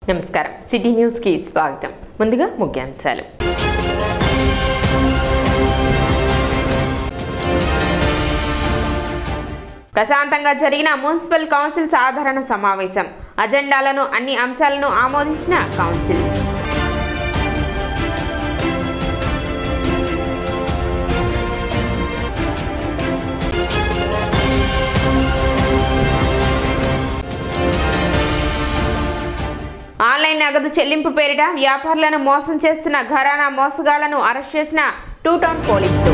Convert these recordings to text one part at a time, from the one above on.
నమస్కారం city news కి స్వాగతం ముందుగా ముఖ్యాంశాలు ప్రశాంతంగా జరిగిన మున్సిపల్ కౌన్సిల్ సాధారణ సమావేశం అజెండాలను అన్ని అంశాలను ఆమోదించిన కౌన్సిల్ ఆన్లైన్ నగదు చెల్లింపు పేరిట వ్యాపారులను మోసం చేస్తున్న ఘరానా మోసగాళ్లను అరెస్ట్ చేసిన టూ టౌన్ పోలీసులు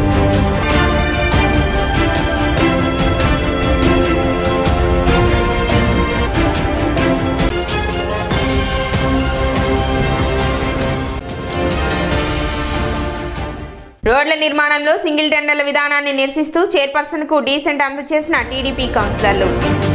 రోడ్ల నిర్మాణంలో సింగిల్ టెండర్ల విధానాన్ని నిరసిస్తూ చైర్పర్సన్ కు డీసెంట్ అందజేసిన టీడీపీ కౌన్సిలర్లు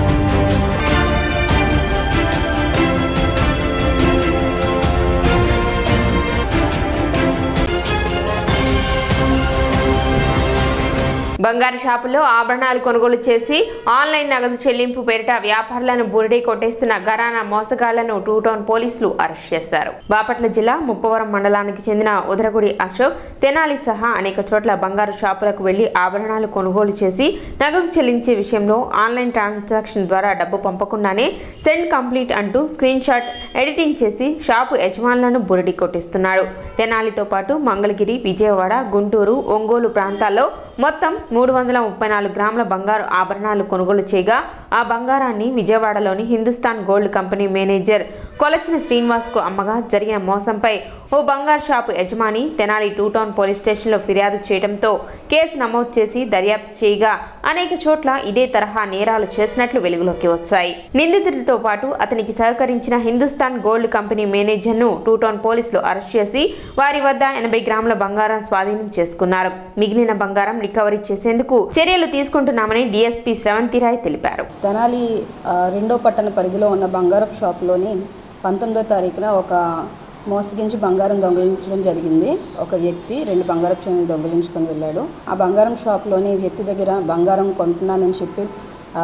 బంగారు షాపుల్లో ఆభరణాలు కొనుగోలు చేసి ఆన్లైన్ నగదు చెల్లింపు పేరిట వ్యాపారులను బురిడీ కొట్టేస్తున్న ఘరానా మోసగాళ్లను టూ టౌన్ పోలీసులు అరెస్ట్ చేశారు బాపట్ల జిల్లా ముప్పవరం మండలానికి చెందిన ఉదరగుడి అశోక్ తెనాలి సహా అనేక చోట్ల బంగారు షాపులకు వెళ్లి ఆభరణాలు కొనుగోలు చేసి నగదు చెల్లించే విషయంలో ఆన్లైన్ ట్రాన్సాక్షన్ ద్వారా డబ్బు పంపకుండానే సెండ్ కంప్లీట్ అంటూ స్క్రీన్ షాట్ ఎడిటింగ్ చేసి షాపు యజమానులను బురిడి కొట్టిస్తున్నాడు తెనాలితో పాటు మంగళగిరి విజయవాడ గుంటూరు ఒంగోలు ప్రాంతాల్లో మొత్తం మూడు వందల ముప్పై నాలుగు గ్రాముల బంగారు ఆభరణాలు కొనుగోలు చేయగా ఆ బంగారాన్ని విజయవాడలోని Hindustan gold company manager Kolachina శ్రీనివాస్కు అమ్మగా జరిగిన మోసంపై ఓ బంగారు షాపు యజమాని తెనాలి టూ టౌన్ పోలీస్ స్టేషన్లో ఫిర్యాదు చేయడంతో కేసు నమోదు చేసి దర్యాప్తు చేయగా అనేక చోట్ల ఇదే తరహా నేరాలు చేసినట్లు వెలుగులోకి వచ్చాయి నిందితుడితో పాటు అతనికి సహకరించిన హిందుస్థాన్ గోల్డ్ కంపెనీ మేనేజర్ను టూ టౌన్ పోలీసులు అరెస్ట్ చేసి వారి వద్ద ఎనభై గ్రాముల బంగారం స్వాధీనం చేసుకున్నారు మిగిలిన బంగారం రికవరీ చేసేందుకు చర్యలు తీసుకుంటున్నామని డీఎస్పీ స్రవంతిరాయ్ తెలిపారు తెనాలి ఆ, రెండో పట్టణ పరిధిలో ఉన్న బంగారపు షాప్లోని పంతొమ్మిదో తారీఖున ఒక మోసగించి బంగారం దొంగిలించడం జరిగింది ఒక వ్యక్తి రెండు బంగారపు చైన్లు దొంగిలించుకొని వెళ్ళాడు ఆ బంగారం షాప్లోని వ్యక్తి దగ్గర బంగారం కొంటున్నానని చెప్పి ఆ,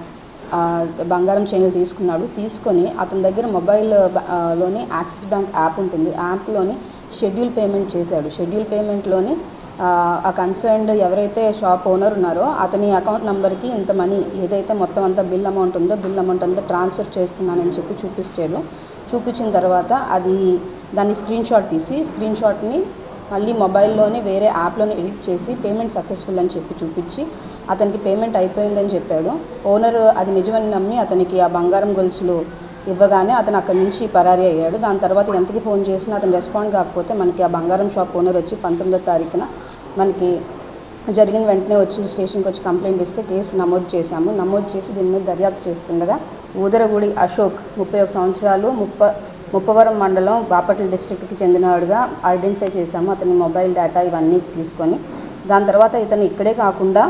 ఆ, బంగారం చైన్లు తీసుకున్నాడు తీసుకొని అతని దగ్గర మొబైల్ బ- ఆ, లోని యాక్సిస్ బ్యాంక్ యాప్ ఉంటుంది యాప్లోని షెడ్యూల్ పేమెంట్ చేశాడు షెడ్యూల్ పేమెంట్లోని ఆ, ఆ కన్సర్న్డ్ ఎవరైతే షాప్ ఓనర్ ఉన్నారో అతని అకౌంట్ నెంబర్కి ఇంత మనీ ఏదైతే మొత్తం అంతా బిల్ అమౌంట్ ఉందో బిల్ అమౌంట్ అంతా ట్రాన్స్ఫర్ చేస్తున్నానని చెప్పి చూపిస్తాడు చూపించిన తర్వాత అది దాన్ని స్క్రీన్ షాట్ తీసి స్క్రీన్ షాట్ని మళ్ళీ మొబైల్లోనే వేరే యాప్లోనే ఎడిట్ చేసి పేమెంట్ సక్సెస్ఫుల్ అని చెప్పి చూపించి అతనికి పేమెంట్ అయిపోయిందని చెప్పాడు ఓనర్ అది నిజమని నమ్మి అతనికి ఆ బంగారం గొలుసులు ఇవ్వగానే అతను అక్కడి నుంచి పరారీ అయ్యాడు దాని తర్వాత ఎంతకి ఫోన్ చేసినా అతను రెస్పాండ్ కాకపోతే మనకి ఆ బంగారం షాప్ ఓనర్ వచ్చి పంతొమ్మిదో తారీఖున మనకి జరిగిన వెంటనే వచ్చి స్టేషన్కి వచ్చి కంప్లైంట్ ఇస్తే కేసు నమోదు చేశాము నమోదు చేసి దీని మీద దర్యాప్తు చేస్తుండగా ఊదరగుడి అశోక్ ముప్పై ఒక సంవత్సరాలు ముప్ప ముప్పవరం మండలం బాపట్ల డిస్ట్రిక్ట్కి చెందినవాడుగా ఐడెంటిఫై చేశాము అతని మొబైల్ డేటా ఇవన్నీ తీసుకొని దాని తర్వాత ఇతను ఇక్కడే కాకుండా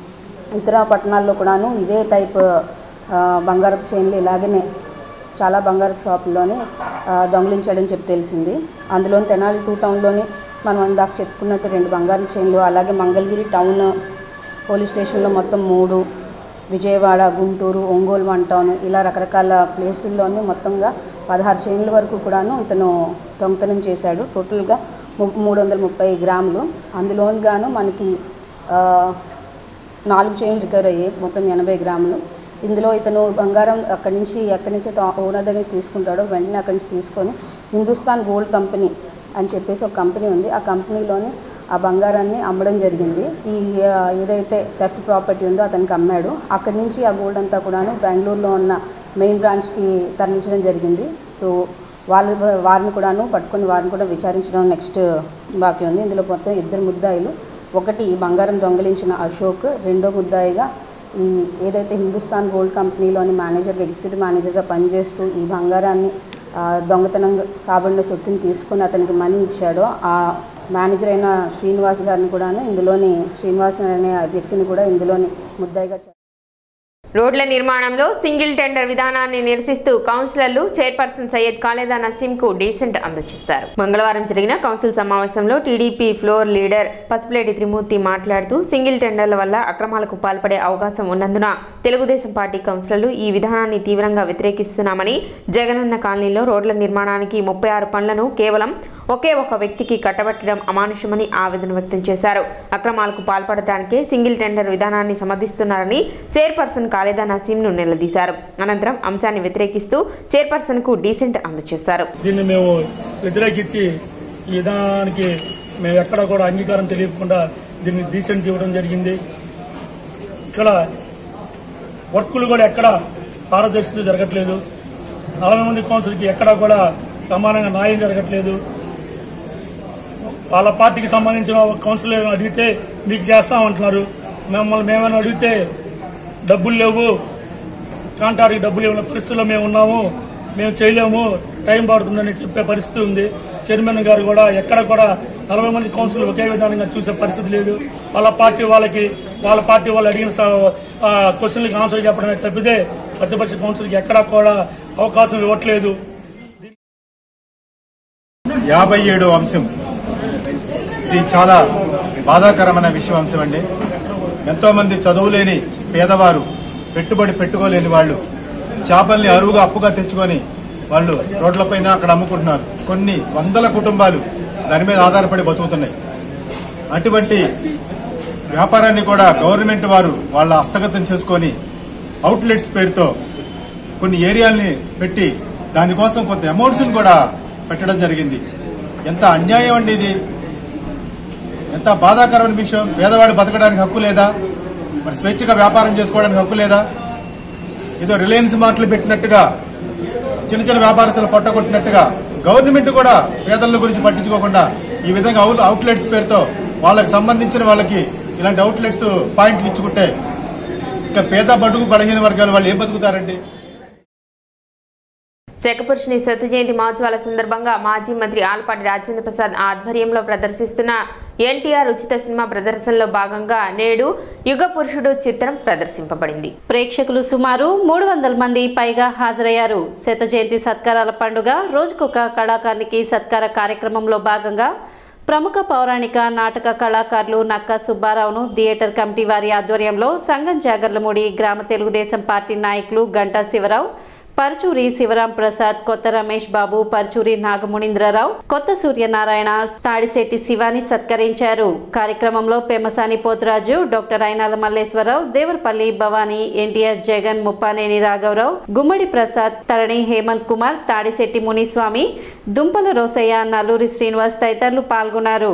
ఇతర పట్టణాల్లో కూడాను ఇవే టైప్ ఆ, బంగారపు చైన్లు ఇలాగనే చాలా బంగారపు షాపుల్లోని ఆ, దొంగిలించాడని చెప్పి తెలిసింది అందులో తెనాలి టూ టౌన్లోని మనం ఇందాక చెప్పుకున్నట్టు రెండు బంగారం చైన్లు అలాగే మంగళగిరి టౌన్ పోలీస్ స్టేషన్లో మొత్తం మూడు విజయవాడ గుంటూరు ఒంగోలు వన్ టౌన్ ఇలా రకరకాల ప్లేసుల్లోని మొత్తంగా పదహారు చైన్ల వరకు కూడాను ఇతను దొంగతనం చేశాడు టోటల్గా ము- మూడు వందల ముప్పై గ్రాములు అందులోని గాను మనకి ఆ, నాలుగు చైన్లు రికవర్ అయ్యాయి మొత్తం ఎనభై గ్రాములు ఇందులో ఇతను బంగారం అక్కడి నుంచి ఎక్కడి నుంచి అయితే ఓనర్ దగ్గర నుంచి తీసుకుంటాడో వెంటనే అక్కడి నుంచి తీసుకొని హిందుస్థాన్ గోల్డ్ కంపెనీ అని చెప్పేసి ఒక కంపెనీ ఉంది ఆ కంపెనీలోని ఆ బంగారాన్ని అమ్మడం జరిగింది ఈ ఆ, ఏదైతే థెఫ్ట్ ప్రాపర్టీ ఉందో అతనికి అమ్మాడు అక్కడి నుంచి ఆ గోల్డ్ అంతా కూడాను బెంగళూరులో ఉన్న మెయిన్ బ్రాంచ్కి తరలించడం జరిగింది సో వాళ్ళు వారిని కూడాను పట్టుకొని వారిని కూడా విచారించడం నెక్స్ట్ బాకీ ఉంది ఇందులో మొత్తం ఇద్దరు ముద్దాయిలు ఒకటి ఈ బంగారం దొంగలించిన అశోక్ రెండో ముద్దాయిగా ఈ ఏదైతే హిందుస్థాన్ గోల్డ్ కంపెనీలోని మేనేజర్గా ఎగ్జిక్యూటివ్ మేనేజర్గా పనిచేస్తూ ఈ బంగారాన్ని ఆ, దొంగతనం కాబడిన సొత్తుని తీసుకొని అతనికి మనీ ఇచ్చాడో ఆ మేనేజర్ అయిన శ్రీనివాస్ గారిని కూడాను ఇందులోని శ్రీనివాస్ అనే వ్యక్తిని కూడా ఇందులోని ముద్దాయిగా చే- రోడ్ల నిర్మాణంలో సింగిల్ టెండర్ విధానాన్ని నిరసిస్తూ కౌన్సిలర్లు చైర్పర్సన్ సయ్యద్ ఖాలేదా నసీం కు డీసెంట్ అందజేశారు మంగళవారం జరిగిన కౌన్సిల్ సమావేశంలో TDP floor leader Pasupuleti Trimurthy మాట్లాడుతూ సింగిల్ టెండర్ల వల్ల అక్రమాలకు పాల్పడే అవకాశం ఉన్నందున తెలుగుదేశం పార్టీ కౌన్సిలర్లు ఈ విధానాన్ని తీవ్రంగా వ్యతిరేకిస్తున్నామని జగనన్న కాలనీలో రోడ్ల నిర్మాణానికి ముప్పై ఆరు పనులను కేవలం ఒకే ఒక వ్యక్తికి కట్టబెట్టడం అమానుషమని ఆవేదన వ్యక్తం చేశారు అక్రమాలకు పాల్పడటానికే సింగిల్ టెండర్ విధానాన్ని సమర్థిస్తున్నారని చైర్పర్సన్ ఖాళీదా నసీంను నిలదీశారు అనంతరం అంశాన్ని వ్యతిరేకిస్తూ చైర్పర్సన్ కు డీసెంట్ అందజేశారు దీన్ని మేము వ్యతిరేకించి ఈ విధానానికి మేము ఎక్కడ కూడా అంగీకారం తెలియకుండా దీన్ని డీసెంట్ ఇవ్వడం జరిగింది ఇక్కడ వర్కులు కూడా ఎక్కడ పారదర్శకత జరగట్లేదు నలభై మంది కౌన్సిల్కి ఎక్కడా కూడా సమానంగా న్యాయం జరగట్లేదు వాళ్ళ పార్టీకి సంబంధించిన ఒక కౌన్సిల్ ఏమైనా అడిగితే మీకు చేస్తామంటున్నారు మిమ్మల్ని మేమైనా అడిగితే డబ్బులు లేవు కాంట్రాక్ట్కి డబ్బులు ఇవ్వని పరిస్థితుల్లో మేము ఉన్నాము మేము చేయలేము టైం పడుతుందని చెప్పే పరిస్థితి ఉంది చైర్మన్ గారు కూడా ఎక్కడ కూడా నలభై మంది కౌన్సిల్ ఒకే విధానంగా చూసే పరిస్థితి లేదు వాళ్ళ పార్టీ వాళ్ళకి వాళ్ళ పార్టీ వాళ్ళు అడిగిన క్వశ్చన్లకి ఆన్సర్ చెప్పడమే తప్పితే ప్రతిపక్ష కౌన్సిల్కి ఎక్కడా కూడా అవకాశం ఇవ్వట్లేదు యాభై ఏడో అంశం ఇది చాలా బాధాకరమైన విషయం అంశం అండి ఎంతో మంది చదువులేని పేదవారు పెట్టుబడి పెట్టుకోలేని వాళ్ళు చేపల్ని అరువుగా అప్పుగా తెచ్చుకొని వాళ్ళు రోడ్లపైన అక్కడ అమ్ముకుంటున్నారు కొన్ని వందల కుటుంబాలు దాని మీద ఆధారపడి బతుకుతున్నాయి అటువంటి వ్యాపారాన్ని కూడా గవర్నమెంట్ వారు వాళ్ళ హస్తగతం చేసుకొని అవుట్లెట్స్ పేరుతో కొన్ని ఏరియాల్ని పెట్టి దానికోసం కొంత అమౌంట్స్ కూడా పెట్టడం జరిగింది ఎంత అన్యాయం అండి ఇది ఎంత బాధాకరమైన విషయం పేదవాడు బతకడానికి హక్కు లేదా మరి స్వేచ్ఛగా వ్యాపారం చేసుకోవడానికి హక్కు లేదా ఏదో రిలయన్స్ మార్ట్లు పెట్టినట్టుగా చిన్న చిన్న వ్యాపారస్తులు పొట్టగొట్టినట్టుగా గవర్నమెంట్ కూడా పేదల గురించి పట్టించుకోకుండా ఈ విధంగా అవుట్- అవుట్లెట్స్ పేరుతో వాళ్ళకి సంబంధించిన వాళ్ళకి ఇలాంటి అవుట్లెట్స్ పాయింట్లు ఇచ్చుకుంటే ఇంకా పేద బడుగు బలహీన వర్గాలు వాళ్ళు ఏం బతుకుతారండి శకపురుషుని శత జయంతి మహోత్సవాల సందర్భంగా మాజీ మంత్రి ఆలపాటి రాజేంద్ర ప్రసాద్ ఆధ్వర్యంలో ప్రదర్శిస్తున్న ఎన్టీఆర్ ఉచిత సినిమా ప్రదర్శనలో భాగంగా నేడు యుగ పురుషుడు చిత్రం ప్రదర్శింపబడింది ప్రేక్షకులు సుమారు మూడు వందల మంది పైగా హాజరయ్యారు శత జయంతి సత్కారాల పండుగ రోజుకొక కళాకారునికి సత్కార కార్యక్రమంలో భాగంగా ప్రముఖ పౌరాణిక నాటక కళాకారులు నక్కా సుబ్బారావును థియేటర్ కమిటీ వారి ఆధ్వర్యంలో సంగం జాగర్లమూడి గ్రామ తెలుగుదేశం పార్టీ నాయకులు గంటా శివరావు పరచూరి శివరాం ప్రసాద్ కొత్త రమేష్ బాబు పరచూరి నాగమునీంద్రరావు కొత్త సూర్యనారాయణ తాడిశెట్టి శివాని సత్కరించారు కార్యక్రమంలో పెమసాని పోతురాజు డాక్టర్ అయినాల మల్లేశ్వరరావు దేవరపల్లి భవానీ ఎన్టీఆర్ జగన్ ముప్పానేని రాఘవరావు గుమ్మడి ప్రసాద్ తరణి హేమంత్ కుమార్ తాడిశెట్టి మునిస్వామి దుంపల రోసయ్య నల్లూరి శ్రీనివాస్ తదితరులు పాల్గొన్నారు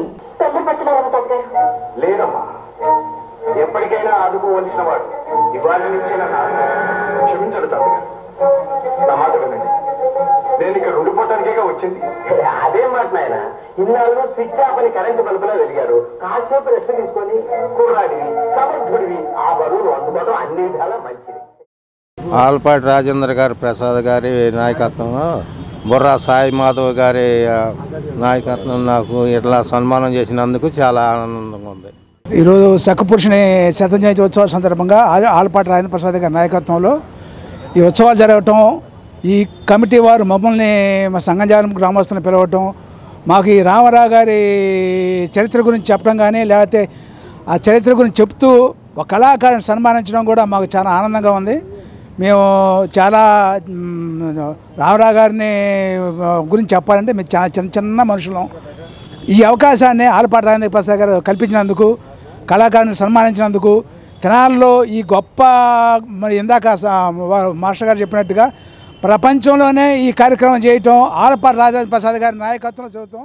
లేదమ్మా ఎప్పటికైనా ఆదుకోవలసిన వాడు ఇవాళ నుంచే నన్ను ఆదుకో. క్షమించడు తాతగారు నా మాట వినండి నేను ఇక్కడ ఉండిపోవటానికేగా వచ్చింది అదే మాట నాయన ఇన్నాళ్ళు స్విచ్ ఆఫ్ అని కరెంటు బల్బులో వెలిగారు కాసేపు రెస్ట్ తీసుకొని కుర్రాడివి సమర్థుడివి ఆ బరువును అందుబాటు అన్ని విధాలా మంచిది ఆల్పాటి రాజేంద్ర గారి ప్రసాద్ గారి నాయకత్వంలో బుర్రా సాయి మాధవ్ గారి ఆ, నాయకత్వం నాకు ఇట్లా సన్మానం చేసినందుకు చాలా ఆనందంగా ఉంది ఈరోజు సఖపురుషుని శత జయంతి ఉత్సవాల సందర్భంగా ఆ- ఆలపాటి రాజేంద్ర ప్రసాద్ గారి నాయకత్వంలో ఈ ఉత్సవాలు జరగటం ఈ కమిటీ వారు మమ్మల్ని మా సంగంజాలం గ్రామస్తులను పిలవటం మాకు ఈ రామారావు గారి చరిత్ర గురించి చెప్పడం కానీ లేకపోతే ఆ చరిత్ర గురించి చెప్తూ ఒక కళాకారుని సన్మానించడం కూడా మాకు చాలా ఆనందంగా ఉంది మేము చాలా మ్, రామారావు గారిని ఆ, గురించి చెప్పాలంటే మేము చాలా చిన్న చిన్న మనుషులం ఈ అవకాశాన్ని ఆలపాటి రాజేంద్ర ప్రసాద్ గారు కల్పించినందుకు కళాకారుని సన్మానించినందుకు తెనాల్లో ఈ గొప్ప మరి ఇందాక స- వా- మాస్టర్ గారు చెప్పినట్టుగా ప్రపంచంలోనే ఈ కార్యక్రమం చేయటం ఆలపాటి రాజేంద్ర ప్రసాద్ గారి నాయకత్వంలో జరుగుతాం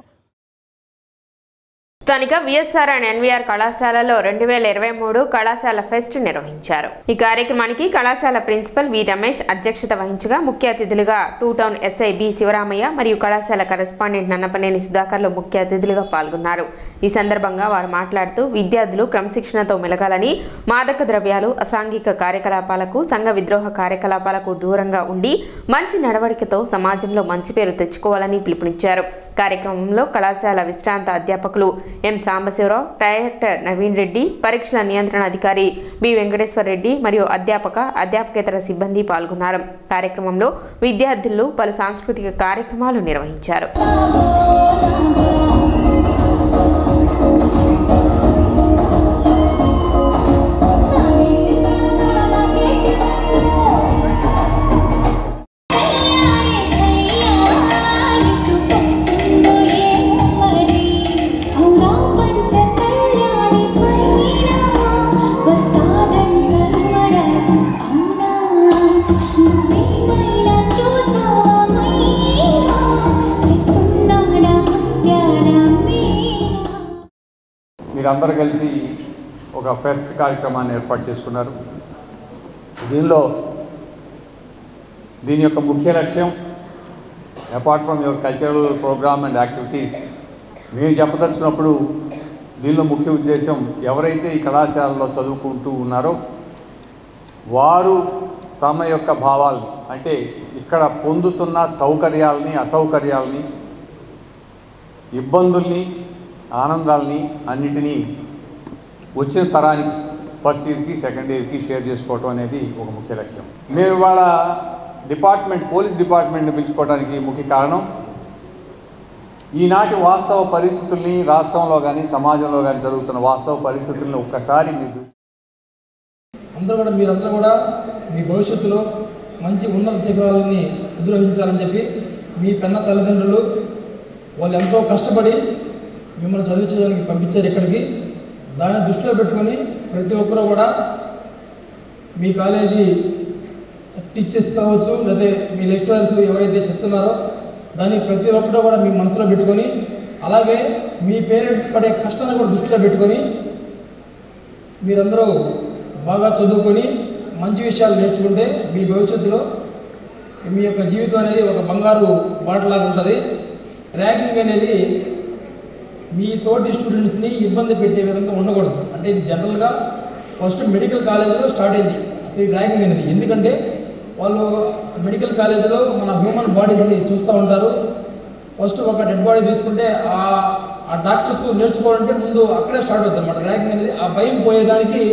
స్థానిక విఎస్ఆర్ అండ్ ఎన్వీఆర్ కళాశాలలో రెండు వేల ఇరవై మూడు కళాశాల ఫెస్ట్ నిర్వహించారు ఈ కార్యక్రమానికి కళాశాల ప్రిన్సిపల్ వి రమేష్ అధ్యక్షత వహించగా ముఖ్య అతిథులుగా two town SI B Sivaramaiah మరియు కళాశాల కరెస్పాండెంట్ నన్నపనేని సుధాకర్లు ముఖ్య అతిథులుగా పాల్గొన్నారు ఈ సందర్భంగా వారు మాట్లాడుతూ విద్యార్థులు క్రమశిక్షణతో మెలగాలని మాదక ద్రవ్యాలు అసాంఘిక కార్యకలాపాలకు సంఘ విద్రోహ కార్యకలాపాలకు దూరంగా ఉండి మంచి నడవడికతో సమాజంలో మంచి పేరు తెచ్చుకోవాలని పిలుపునిచ్చారు కార్యక్రమంలో కళాశాల విశ్రాంత అధ్యాపకులు ఎం సాంబశివరావు డైరెక్టర్ నవీన్ రెడ్డి పరీక్షల నియంత్రణ అధికారి బి వెంకటేశ్వర రెడ్డి మరియు అధ్యాపక అధ్యాపకేతర సిబ్బంది పాల్గొన్నారు కార్యక్రమంలో విద్యార్థులు పలు సాంస్కృతిక కార్యక్రమాలు నిర్వహించారు మీరందరూ కలిసి ఒక ఫెస్ట్ కార్యక్రమాన్ని ఏర్పాటు చేసుకున్నారు దీనిలో దీని యొక్క ముఖ్య లక్ష్యం apart from your cultural program and activities మేము చెప్పదలుచుకున్నప్పుడు దీనిలో ముఖ్య ఉద్దేశం ఎవరైతే ఈ కళాశాలలో చదువుకుంటూ ఉన్నారో వారు తమ యొక్క భావాలు అంటే ఇక్కడ పొందుతున్న సౌకర్యాలని అసౌకర్యాలని ఇబ్బందుల్ని ఆనందాల్ని అన్నిటినీ వచ్చిన తరానికి ఫస్ట్ ఇయర్కి సెకండ్ ఇయర్కి షేర్ చేసుకోవటం అనేది ఒక ముఖ్య లక్ష్యం మేము ఇవాళ డిపార్ట్మెంట్ పోలీస్ డిపార్ట్మెంట్ని పిలుచుకోవడానికి ముఖ్య కారణం ఈనాటి వాస్తవ పరిస్థితుల్ని రాష్ట్రంలో కానీ సమాజంలో కానీ జరుగుతున్న వాస్తవ పరిస్థితుల్ని ఒక్కసారి మీరు అందరూ కూడా మీరందరూ కూడా మీ భవిష్యత్తులో మంచి ఉన్నత శిఖరాలని అధిరోహించాలని చెప్పి మీ కన్న తల్లిదండ్రులు వాళ్ళు ఎంతో కష్టపడి మిమ్మల్ని చదివించడానికి పంపించారు ఇక్కడికి దాన్ని దృష్టిలో పెట్టుకొని ప్రతి ఒక్కరూ కూడా మీ కాలేజీ టీచర్స్ కావచ్చు లేదా మీ లెక్చరర్స్ ఎవరైతే చెప్తున్నారో దాన్ని ప్రతి ఒక్కరూ కూడా మీ మనసులో పెట్టుకొని అలాగే మీ పేరెంట్స్ పడే కష్టాన్ని కూడా దృష్టిలో పెట్టుకొని మీరందరూ బాగా చదువుకొని మంచి విషయాలు నేర్చుకుంటే మీ భవిష్యత్తులో మీ యొక్క జీవితం అనేది ఒక బంగారు బాటలాగా ఉంటుంది ర్యాగింగ్ అనేది మీ తోటి స్టూడెంట్స్ని ఇబ్బంది పెట్టే విధంగా ఉండకూడదు అంటే ఇది జనరల్గా ఫస్ట్ మెడికల్ కాలేజీలో స్టార్ట్ అయింది అసలు ఈ ర్యాగింగ్ అనేది ఎందుకంటే వాళ్ళు మెడికల్ కాలేజీలో మన హ్యూమన్ బాడీస్ని చూస్తూ ఉంటారు ఫస్ట్ ఒక డెడ్ బాడీ తీసుకుంటే ఆ ఆ డాక్టర్స్ నేర్చుకోవాలంటే ముందు అక్కడే స్టార్ట్ అవుతుంది అనమాట ర్యాగింగ్ అనేది ఆ భయం పోయేదానికి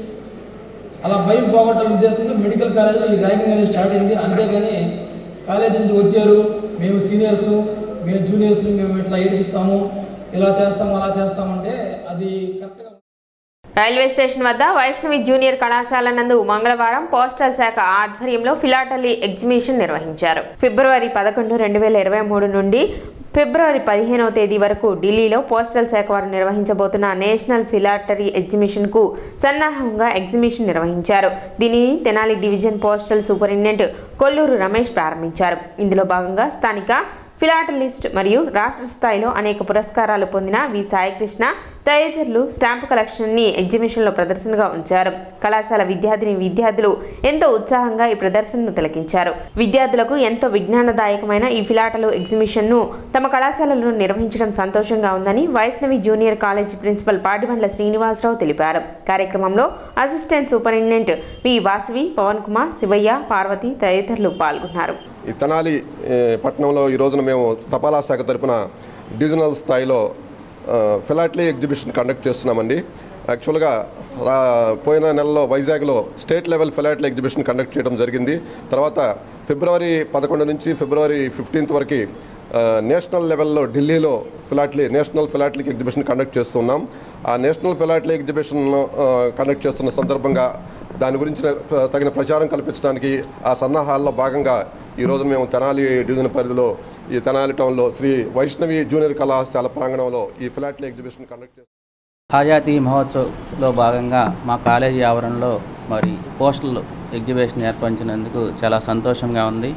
అలా భయం పోగొట్టాలని ఉద్దేశంతో మెడికల్ కాలేజీలో ఈ ర్యాగింగ్ అనేది స్టార్ట్ అయింది అంతేగాని కాలేజ్ నుంచి వచ్చారు మేము సీనియర్స్ మేము జూనియర్స్ మేము ఇట్లా ఏడిపిస్తాము ఇలా చేస్తాము అలా చేస్తామంటే అది కరెక్ట్గా రైల్వే స్టేషన్ వద్ద వైష్ణవి జూనియర్ కళాశాల నందు మంగళవారం పోస్టల్ శాఖ ఆధ్వర్యంలో ఫిలాటలీ ఎగ్జిబిషన్ నిర్వహించారు ఫిబ్రవరి పదకొండు రెండు వేల ఇరవై మూడు నుండి ఫిబ్రవరి పదిహేనవ తేదీ వరకు ఢిల్లీలో పోస్టల్ శాఖ వారు నిర్వహించబోతున్న నేషనల్ ఫిలాటరీ ఎగ్జిబిషన్కు సన్నాహంగా ఎగ్జిబిషన్ నిర్వహించారు దీనిని Tenali division postal superintendent Kolluru Ramesh ప్రారంభించారు ఇందులో భాగంగా స్థానిక ఫిలాటలిస్ట్ మరియు రాష్ట్ర స్థాయిలో అనేక పురస్కారాలు పొందిన వి సాయికృష్ణ తదితరులు స్టాంపు కలెక్షన్ని ఎగ్జిబిషన్లో ప్రదర్శనగా ఉంచారు కళాశాల విద్యార్థిని విద్యార్థులు ఎంతో ఉత్సాహంగా ఈ ప్రదర్శనను తిలకించారు విద్యార్థులకు ఎంతో విజ్ఞానదాయకమైన ఈ ఫిలాటలు ఎగ్జిబిషన్ను తమ కళాశాలలో నిర్వహించడం సంతోషంగా ఉందని Vaishnavi junior college principal Patibandla Srinivasarao తెలిపారు కార్యక్రమంలో assistant superintendent V Vasavi Pavan Kumar Sivaiah Parvathi తదితరులు పాల్గొన్నారు ఈ తెనాలి ఏ, పట్టణంలో ఈ రోజున మేము తపాలా శాఖ తరపున డివిజనల్ స్థాయిలో ఆ, ఫిలాట్లీ ఎగ్జిబిషన్ కండక్ట్ చేస్తున్నామండి యాక్చువల్గా రా పోయిన నెలలో వైజాగ్లో state level philately exhibition conduct చేయడం జరిగింది తర్వాత ఫిబ్రవరి పదకొండు నుంచి ఫిబ్రవరి ఫిఫ్టీన్త్ వరకు ఆ, నేషనల్ లెవెల్లో ఢిల్లీలో philately national philately exhibition conduct చేస్తున్నాం ఆ నేషనల్ ఫిలాట్లీ ఎగ్జిబిషన్ ఆ, కండక్ట్ చేస్తున్న సందర్భంగా దాని గురించి తగిన ప్రచారం కల్పించడానికి ఆ సన్నాహాల్లో భాగంగా ఈ రోజు మేము తెనాలి డివిజన్ పరిధిలో ఈ తెనాలి టౌన్లో శ్రీ వైష్ణవి జూనియర్ కళాశాల ప్రాంగణంలో ఈ ఫిలాట్లీ ఎగ్జిబిషన్ కండక్ట్ చేస్తున్నాం ఆజాతీ మహోత్సవ్లో భాగంగా మా కాలేజీ ఆవరణలో మరి పోస్టల్ ఎగ్జిబిషన్ ఏర్పరిచినందుకు చాలా సంతోషంగా ఉంది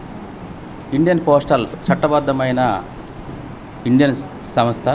ఇండియన్ పోస్టల్ చట్టబద్ధమైన ఇండియన్ సంస్థ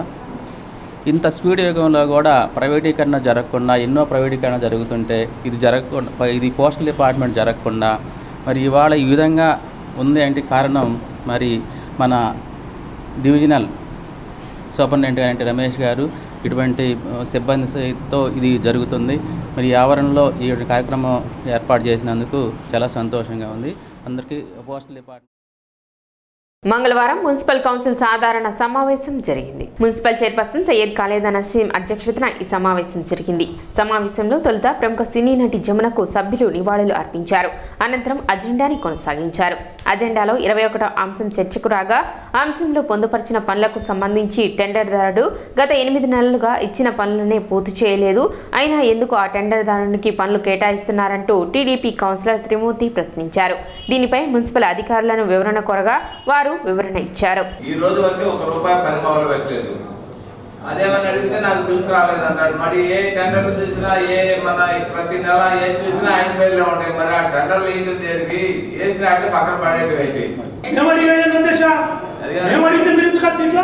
ఇంత స్పీడ్ యుగంలో కూడా ప్రైవేటీకరణ జరగకుండా ఎన్నో ప్రైవేటీకరణ జరుగుతుంటే ఇది జరగకుండా ఇది పోస్టల్ డిపార్ట్మెంట్ జరగకుండా మరి ఇవాళ ఈ విధంగా ఉంది అంటే కారణం మరి మన డివిజనల్ సూపరింటెండెంట్ గారు అంటే రమేష్ గారు ఇటువంటి ఆ, సిబ్బందితో ఇది జరుగుతుంది మరి ఈ ఆవరణలో ఈ కార్యక్రమం ఏర్పాటు చేసినందుకు చాలా సంతోషంగా ఉంది అందరికీ పోస్టల్ డిపార్ట్మెంట్ మంగళవారం మున్సిపల్ కౌన్సిల్ సాధారణ సమావేశం జరిగింది మున్సిపల్ చైర్పర్సన్ సయ్యద్ ఖాలేదా నసీం అధ్యక్షతన ఈ సమావేశం జరిగింది సమావేశంలో తొలుత ప్రముఖ సినీ నటి జమునకు సభ్యులు నివాళులు అర్పించారు అనంతరం అజెండాని కొనసాగించారు అజెండాలో ఇరవై ఒకటో అంశం చర్చకు రాగా అంశంలో పొందుపరిచిన పనులకు సంబంధించి టెండర్దారుడు గత ఎనిమిది నెలలుగా ఇచ్చిన పనులనే పూర్తి చేయలేదు అయినా ఎందుకు ఆ టెండర్దారునికి పనులు కేటాయిస్తున్నారంటూ టీడీపీ కౌన్సిలర్ త్రిమూర్తి ప్రశ్నించారు దీనిపై మున్సిపల్ అధికారులను వివరణ కోరగా వారు వివరణ ఇచ్చారు ఈ రోజు వరకు ఒక రూపాయి పని మొదలు పెట్టలేదు అదేమని అడిగితే నాకు పిలుసు రాలేదు అంటాడు మరి ఏ టెండర్లు చూసినా ఏ మన ప్రతి నెల ఏం చూసినా ఆయన పేర్లే ఉంటాయి మరి ఆ టెండర్లు ఏంటి దేనికి ఏంటి అంటే పక్కన పడేది రైట్ ఏమడిగేది అధ్యక్ష మేము అడిగితే మీరు ఎందుకు ఆ సీట్లో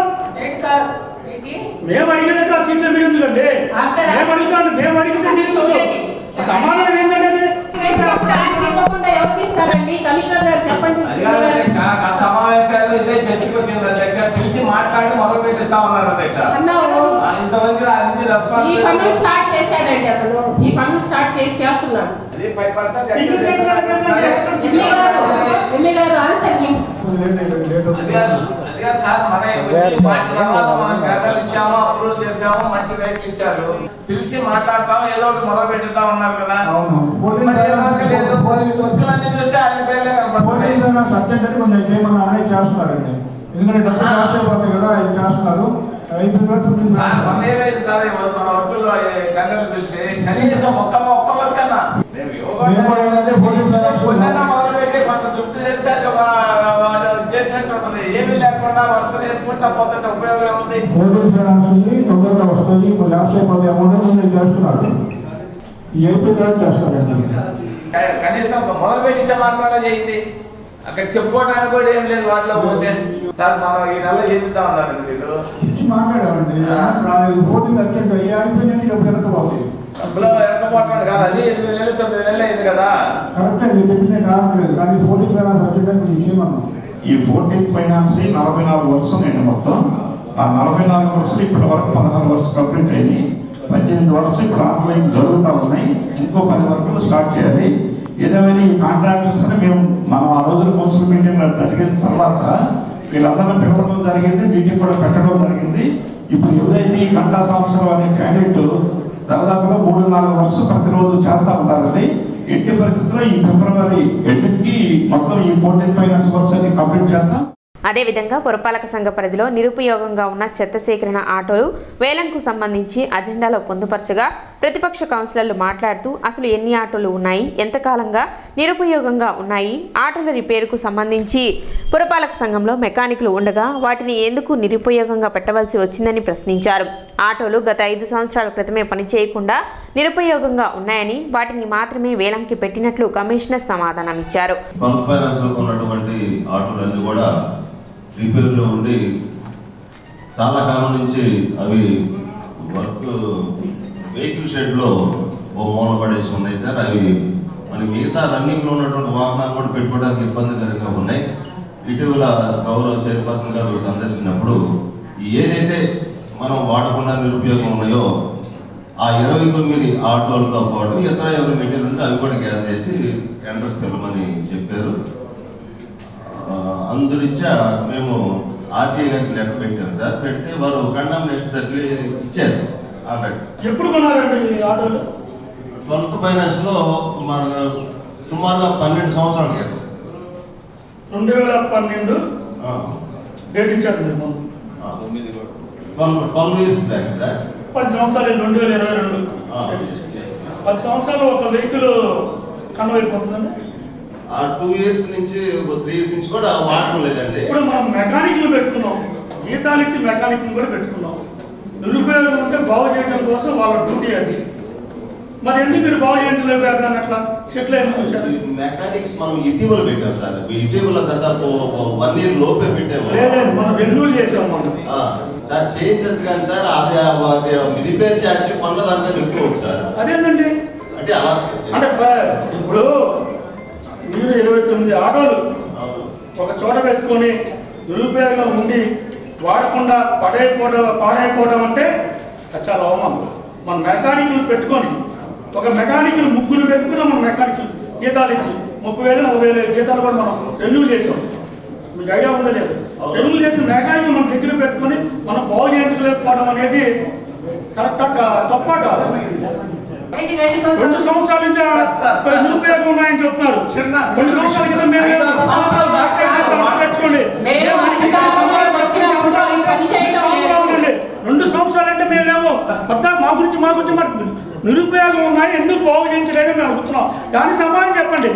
మేము అడిగేది ఆ సీట్లో మీరు ఎందుకండి మేము అడుగుతా అంటే మేము అడిగితే మీరు ఎందుకు సమాధానం ఏంటంటే అది ఇవ్వకుండా ఎవరికి ఇస్తారండి కమిషనర్ గారు చెప్పండి సమావేశాలు ఇదే చర్చకు వచ్చింది అధ్యక్ష పిలిచి మాట్లాడి మొదలు పెట్టిస్తా ఉన్నారు అధ్యక్ష అన్నారు. ఆ, ఇంతవరకు అన్ని తప్ప ఈ పనులు స్టార్ట్ చేశాడండి అతను ఈ పనులు స్టార్ట్ చేసి చేస్తున్నాడు అది ఫైవ్ పర్సెంట్ ఎమ్మె గారు ఎమ్మె గారు ఆన్సర్ ఇవ్వు. అదిగా సార్ మన వచ్చి మార్చి తర్వాత మనం టెండర్లు ఇచ్చాము అప్రూవ్ చేసాము మంచి రేట్లు ఇచ్చారు పిలిచి మాట్లాడతాం ఏదో ఒకటి మొదలు పెట్టుతా ఉన్నారు కదా మరి ఎవరికి లేదు వర్కులన్నీ చూస్తే అన్ని పేర్లే కనపడుతున్నాయి సబ్జెక్ట్ అంటే కొంచెం చేయమని అనేది చేస్తున్నారండి ఎందుకంటే డబ్బులు రాసే పోతాయి కదా ఇది చేస్తున్నారు ఐదు వేలు సార్ వన్ ఇయర్ అయింది సార్ ఇవాళ మన వర్కులు టెండర్లు పిలిచి కనీసం ఒక్క ఒక్క వర్క్ అన్నా మేము ఇవ్వకుండా కొన్నైనా మొదలు పెట్టి కొంత తృప్తి చేస్తే అది ఒక అది చేసినట్టు ఉంటుంది ఏమీ లేకుండా వర్క్ చేసుకుంటా పోతుంటే ఉపయోగం ఉంది పోలీస్ ఫైనాన్స్ ఉంది తొందరగా వస్తుంది ఇప్పుడు ల్యాప్స్ అయిపోతే అమౌంట్ కొంచెం చేస్తున్నారు ఈ ఐదు వేలు చేస్తారండి క- కనీసం ఒక మొదలు పెట్టించే మాత్రమే చేయండి అక్కడ చెప్పుకోవడానికి కూడా ఏం లేదు వాళ్ళలో పోతే సార్ మనం ఈ నెల చేద్దాం ఉన్నారు మీరు ఇచ్చి మాట్లాడామండి రాలేదు ఓటింగ్ అర్జెంట్ అయ్యి అయిపోయినాయి డబ్బులు వెనకపోతాయి డబ్బులు వెనకపోవటం కాదు అది ఎనిమిది నెలలు తొమ్మిది నెలలు అయింది కదా కరెక్ట్ అండి చెప్పిన రావట్లేదు కానీ పోలీస్ ఫైనాన్స్ అర్జెంట్ అంటే కొంచెం చేయమన్నాం ఈ ఫోర్టీన్త్ ఫైనాన్స్ నలభై నాలుగు వర్క్స్ ఉన్నాయండి మొత్తం ఆ నలభై నాలుగు వర్క్స్ ఇప్పటి వరకు పదహారు వర్క్స్ కంప్లీట్ అయ్యి పద్దెనిమిది వర్క్స్ ఇప్పుడు ఆన్లైన్ జరుగుతూ ఉన్నాయి ఇంకో పది వర్కులు స్టార్ట్ చేయాలి ఏదేమైనా ఈ కాంట్రాక్టర్స్ మేము మనం ఆ రోజున కౌన్సిల్ మీటింగ్ జరిగిన తర్వాత వీళ్ళందరినీ పిలవడం జరిగింది మీటింగ్ కూడా పెట్టడం జరిగింది ఇప్పుడు ఏదైతే ఈ గంటా సంవత్సరం అనే క్యాండిడేట్ దాదాపుగా మూడు నాలుగు వర్క్స్ ప్రతిరోజు చేస్తూ ఉంటారండి ఎట్టి పరిస్థితుల్లో ఈ ఫిబ్రవరి ఎండ్కి మొత్తం ఈ ఫోర్టీన్ ఫైనాన్స్ వర్క్స్ అన్ని కంప్లీట్ చేస్తాం అదేవిధంగా పురపాలక సంఘ పరిధిలో నిరుపయోగంగా ఉన్న చెత్త సేకరణ ఆటోలు వేలంకు సంబంధించి అజెండాలో పొందుపరచగా ప్రతిపక్ష కౌన్సిలర్లు మాట్లాడుతూ అసలు ఎన్ని ఆటోలు ఉన్నాయి ఎంతకాలంగా నిరుపయోగంగా ఉన్నాయి ఆటోల రిపేరుకు సంబంధించి పురపాలక సంఘంలో మెకానికులు ఉండగా వాటిని ఎందుకు నిరుపయోగంగా పెట్టవలసి వచ్చిందని ప్రశ్నించారు ఆటోలు గత ఐదు సంవత్సరాల క్రితమే పనిచేయకుండా నిరుపయోగంగా ఉన్నాయని వాటిని మాత్రమే వేలంకి పెట్టినట్లు కమిషనర్ సమాధానమిచ్చారు బల్క్ ఫైనాన్స్లో ఉన్నటువంటి ఆటోలన్నీ కూడా రిపేర్లో ఉండి చాలా కాలం నుంచి అవి వర్క్ వెహికల్ షెడ్లో ఓ మూల పడేసి ఉన్నాయి సార్ అవి మన మిగతా రన్నింగ్లో ఉన్నటువంటి వాహనాలు కూడా పెట్టుకోవడానికి ఇబ్బందికరంగా ఉన్నాయి ఇటీవల గౌరవ చైర్పర్సన్ గారు సందర్శించినప్పుడు ఏదైతే మనం వాడకుండా నిరుపయోగం ఉన్నాయో ఆ ఇరవై తొమ్మిది ఆటోలతో పాటు ఇతర ఏమైనా మెటీరియల్ ఉంటే అవి కూడా గ్యాదర్ చేసి టెండర్స్ పిలవమని చెప్పారు ఆ, అందురీత్యా మేము ఆర్టీఐ గారికి లెటర్ పెట్టాం సార్ పెడితే వారు కండమ్నేషన్ సర్టిఫికేట్ ఇచ్చారు ఆల్రెడీ ఎప్పుడు కొన్నారండి ఈ ఆటోలు ట్వెల్త్ ఫైనాన్స్ లో మన సుమారుగా పన్నెండు సంవత్సరాల క్రితం రెండు వేల పన్నెండు డేట్ ఇచ్చారు మీరు మొన్న. Twelve twelve years back sir పది సంవత్సరాలు రెండు వేల ఇరవై రెండు పది సంవత్సరాలు ఒక వెహికల్ కన్నవైపోతుందండి ఆ టూ ఇయర్స్ నుంచి త్రీ ఇయర్స్ నుంచి కూడా వాడటం లేదండి ఇప్పుడు మనం మెకానిక్లు పెట్టుకున్నాం జీతాలు ఇచ్చి మెకానిక్లు కూడా పెట్టుకున్నాం నిరుపయోగం ఉంటే బాగు చేయడం కోసం వాళ్ళ డ్యూటీ అది మరి ఎందుకు మీరు బాగు చేయించలేదు అట్లా షెట్లు ఎందుకు వచ్చారు మెకానిక్స్ మనం ఇటీవల పెట్టాం సార్ ఇటీవల దాదాపు వన్ ఇయర్ లోపే పెట్టాము లేదు మనం రెన్యూల్ చేసాం మనం ఆ, సార్ చేంజెస్ కానీ సార్ అది ఆ వాటి రిపేర్ ఛార్జ్ కొన్నదానికన్నా ఎక్కువ ఉంది సార్ అదేంటండి అంటే అలా అంటే ప- ఇప్పుడు మీరు ఇరవై తొమ్మిది ఆటోలు ఒక చోట పెట్టుకొని నిరుపయోగం ఉండి వాడకుండా పడైపోవడం పాడైపోవడం అంటే అది చాలా అవమానం మన మెకానిక్లు పెట్టుకొని ఒక మెకానికల్ ముగ్గురు పెట్టుకుని మన మెకానికల్ జీతాలు ఇచ్చి ముప్పై వేలు నలభై వేలు జీతాలు కూడా మనం రెన్యూ చేసాం మీకు ఐడియా ఉందా లేదు తెలుగు చేసిన మెకానిక్ మన దగ్గర పెట్టుకొని మనం బాగు చేయించలేకపోవడం అనేది కరెక్టా కా- తప్ప కాదు రెండు సంవత్సరాల నుంచి ఆ నిరుపయోగం ఉన్నాయని చెప్తున్నారు రెండు సంవత్సరాల క్రితం మేము లేము. డాక్టర్ గారు దండం పెట్టుకోండి. మేము మనకి ఇంత సంపాదన వచ్చింది కాబట్టి మీరు కామ్గా ఉండండి. రెండు సంవత్సరాలు అంటే మేము లేము మొత్తం మా గురించి మా గురించి మరి నిరుపయోగం ఉన్నాయి ఎందుకు బాగు చేయించలేదో మేము అడుగుతున్నాం దాని సమాధానం చెప్పండి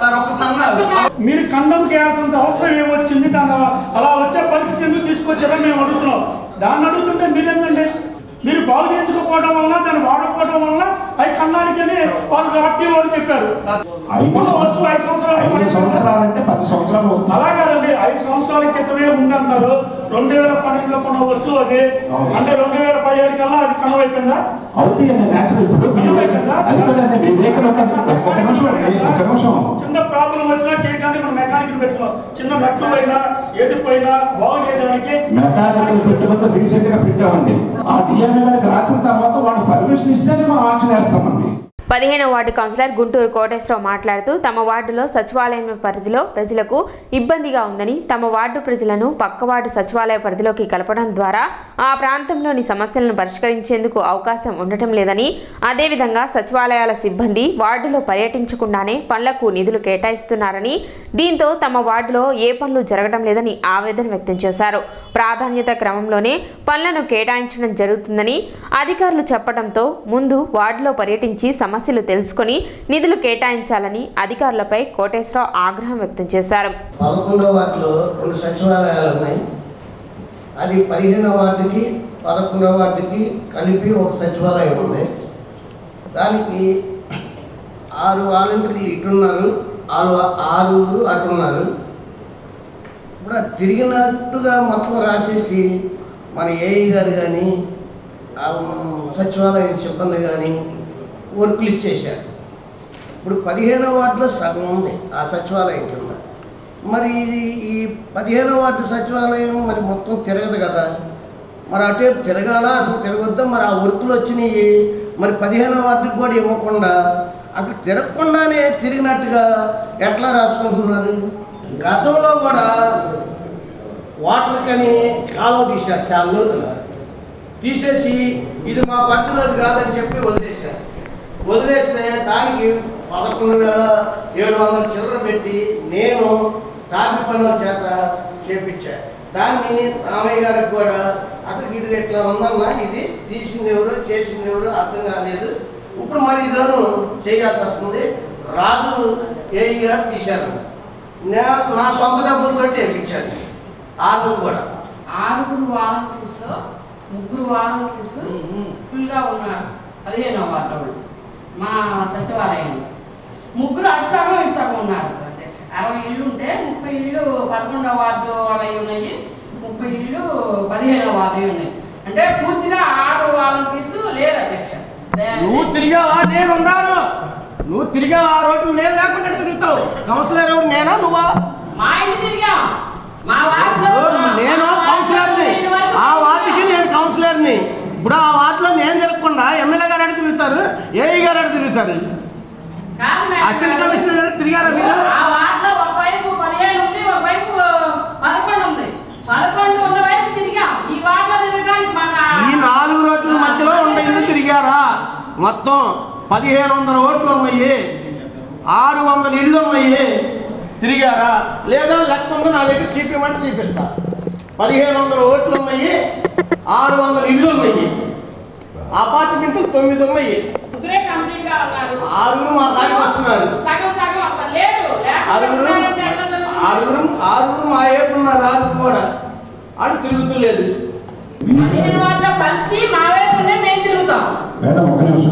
మీరు కండం చేయాల్సినంత అవసరం ఏమొచ్చింది దాని అలా వచ్చే పరిస్థితి ఎందుకు తీసుకొచ్చారని మేము అడుగుతున్నాం దాన్ని అడుగుతుంటే మీరేందండి మీరు బాగు చేయించుకోకపోవడం వల్ల దాన్ని వాడకపోవడం వల్ల అవి కన్నానికి అని వాళ్ళు ఆర్టీ వాళ్ళు చెప్పారు ఐదు కొన్న వస్తువు ఐదు సంవత్సరాలు ఐదు సంవత్సరాలంటే పది సంవత్సరాలు అలా కాదండి ఐదు సంవత్సరాల క్రితమే ఉందన్నారు రెండు వేల పన్నెండులో కొన్న వస్తువు అది అంటే రెండు వేల పదిహేడు కల్లా అది కనువైపోయిందా అవుతాయండి న్యాచురల్ ఇప్పుడు మీరు అది కదండి మీ దగ్గర ఒక ఒక నిమిషం అండి ఒక నిమిషం చిన్న ప్రాబ్లం వచ్చినా చేయడానికి మనం మెకానిక్ పెట్టుకున్నాం చిన్న నట్టు పోయినా ఏది పోయినా బాగు చేయడానికి మెకానికల్ పెట్టుకుంటే రీసెంట్ గా పెట్టామండి ఆ డిఎంఏ గారికి రాసిన తర్వాత వాళ్ళు పర్మిషన్ ఇస్తేనే మనం ఆక్షన్ వేస్తామండి పదిహేనవ వార్డు కౌన్సిలర్ గుంటూరు కోటేశ్వరరావు మాట్లాడుతూ తమ వార్డులో సచివాలయం పరిధిలో ప్రజలకు ఇబ్బందిగా ఉందని తమ వార్డు ప్రజలను పక్క వార్డు సచివాలయ పరిధిలోకి కలపడం ద్వారా ఆ ప్రాంతంలోని సమస్యలను పరిష్కరించేందుకు అవకాశం ఉండటం లేదని అదేవిధంగా సచివాలయాల సిబ్బంది వార్డులో పర్యటించకుండానే పనులకు నిధులు కేటాయిస్తున్నారని దీంతో తమ వార్డులో ఏ పనులు జరగడం లేదని ఆవేదన వ్యక్తం చేశారు ప్రాధాన్యత క్రమంలోనే పనులను కేటాయించడం జరుగుతుందని అధికారులు చెప్పడంతో ముందు వార్డులో పర్యటించి సమస్యలు తెలుసుకొని నిధులు కేటాయించాలని అధికారులపై కోటేశ్వరరావు ఆగ్రహం వ్యక్తం చేశారు పదకొండవ వార్డులో రెండు సచివాలయాలు ఉన్నాయి అది పదిహేనవ వార్డుకి పదకొండవ వార్డుకి కలిపి ఒక సచివాలయం ఉంది దానికి ఆరు వాలంటీర్లు ఇటున్నారు ఆరు ఆరుగురు అటున్నారు ఇప్పుడు అది తిరిగినట్టుగా మొత్తం రాసేసి మన ఏఈ గారు కానీ సచివాలయ సిబ్బంది కానీ వర్కులు ఇచ్చేశారు ఇప్పుడు పదిహేనవ వార్డులో సగం ఉంది ఆ సచివాలయం కింద మరి ఈ పదిహేనవ వార్డు సచివాలయం మరి మొత్తం తిరగదు కదా మరి అటువైపు తిరగాల అసలు తిరగొద్దా మరి ఆ వర్కులు వచ్చినాయి మరి పదిహేనవ వార్డుకి కూడా ఇవ్వకుండా అసలు తిరగకుండానే తిరిగినట్టుగా ఎట్లా రాసుకుంటున్నారు గతంలో కూడా వాటర్ కని కాలువ తీశారు చాలా లోతున తీసేసి ఇది మా పరిధిలోది కాదని చెప్పి వదిలేశారు వదిలేస్తే దానికి పదకొండు వేల ఏడు వందల చిల్లర పెట్టి నేను టాపి పనుల చేత చేపించా దాన్ని రామయ్య గారికి కూడా అసలు ఇది ఇట్లా ఉందన్నా ఇది తీసింది ఎవరు చేసింది ఎవరు అర్థం కాలేదు ఇప్పుడు మరి ఇదను చేయాల్సి వస్తుంది రాజు ఏఈ గారు తీశారు నా- నా సొంత డబ్బులతో చేపించాను ఆరు కూడా ఆరుగురు వాలంటీర్స్ లో ముగ్గురు వాలంటీర్స్ ఫుల్ గా ఉన్నారు పదిహేనో వార్డు మా సచివాలయంలో ముగ్గురు అటు సగం ఇటు సగం ఉన్నారు అంటే అరవై ఇళ్ళు ఉంటే ముప్పై ఇళ్ళు పదకొండవ వార్డు వాళ్ళవి ఉన్నాయి ముప్పై ఇళ్ళు పదిహేనవ వార్డు ఉన్నాయి అంటే పూర్తిగా ఆరు వాలంటీర్స్ లేరు అధ్యక్ష నువ్వు తిరిగావా నేను ఉన్నాను నువ్వు తిరిగావా ఆ రోడ్డు నేను లేకుండా తిరుగుతావు కౌన్సిలర్ ఎవరు నేనా నువ్వా మా ఇంటి తిరిగాం మా వార్డులో నేను కౌన్సిలర్ని ఆ వార్డుకి నేను కౌన్సిలర్ని ఇప్పుడు ఆ వార్డులో నేను తిరగకుండా ఎమ్మెల్యే గారు ఎక్కడ తిరుగుతారు ఏఈ గారు ఎక్కడ తిరుగుతారు కాదు మేడం అసిస్టెంట్ కమిషనర్ గారు తిరిగారా మీరు ఆ వార్డులో ఒకవైపు పదిహేను ఉంది ఒకవైపు పదకొండు ఉంది పదకొండు ఉన్న వైపు తిరిగాం ఈ వార్డులో తిరగడానికి మాకు ఈ నాలుగు రోడ్ల మధ్యలో ఉన్న ఇల్లు తిరిగారా మొత్తం పదిహేను వందల ఓట్లు ఉన్నాయి ఆరు వందల ఇళ్ళు ఉన్నాయి తిరిగారా లేదా లెక్క ఉందో నా దగ్గర చూపించమంటే చూపిస్తా పదిహేను వందల ఓట్లు ఉన్నాయి ఆరు వందల ఇళ్ళు ఉన్నాయి అపార్ట్మెంట్లు తొమ్మిది ఉన్నాయి ముగ్గురే కంప్లీట్ గా ఉన్నారు ఆరుగురు మా కాడికి వస్తున్నారు సగం సగం అక్కడ లేరు ఆరుగురు లేకపోతే ఎట్లా జరుగుతుంది? ఆరుగురు ఆరుగురు మా ఏపున్నారు రాజు కూడా ఆడు తిరుగుతులేదు పదిహేను వాటిలో కలిసి మా వైపు ఉండే మేము తిరుగుతాం మేడం ఒక నిమిషం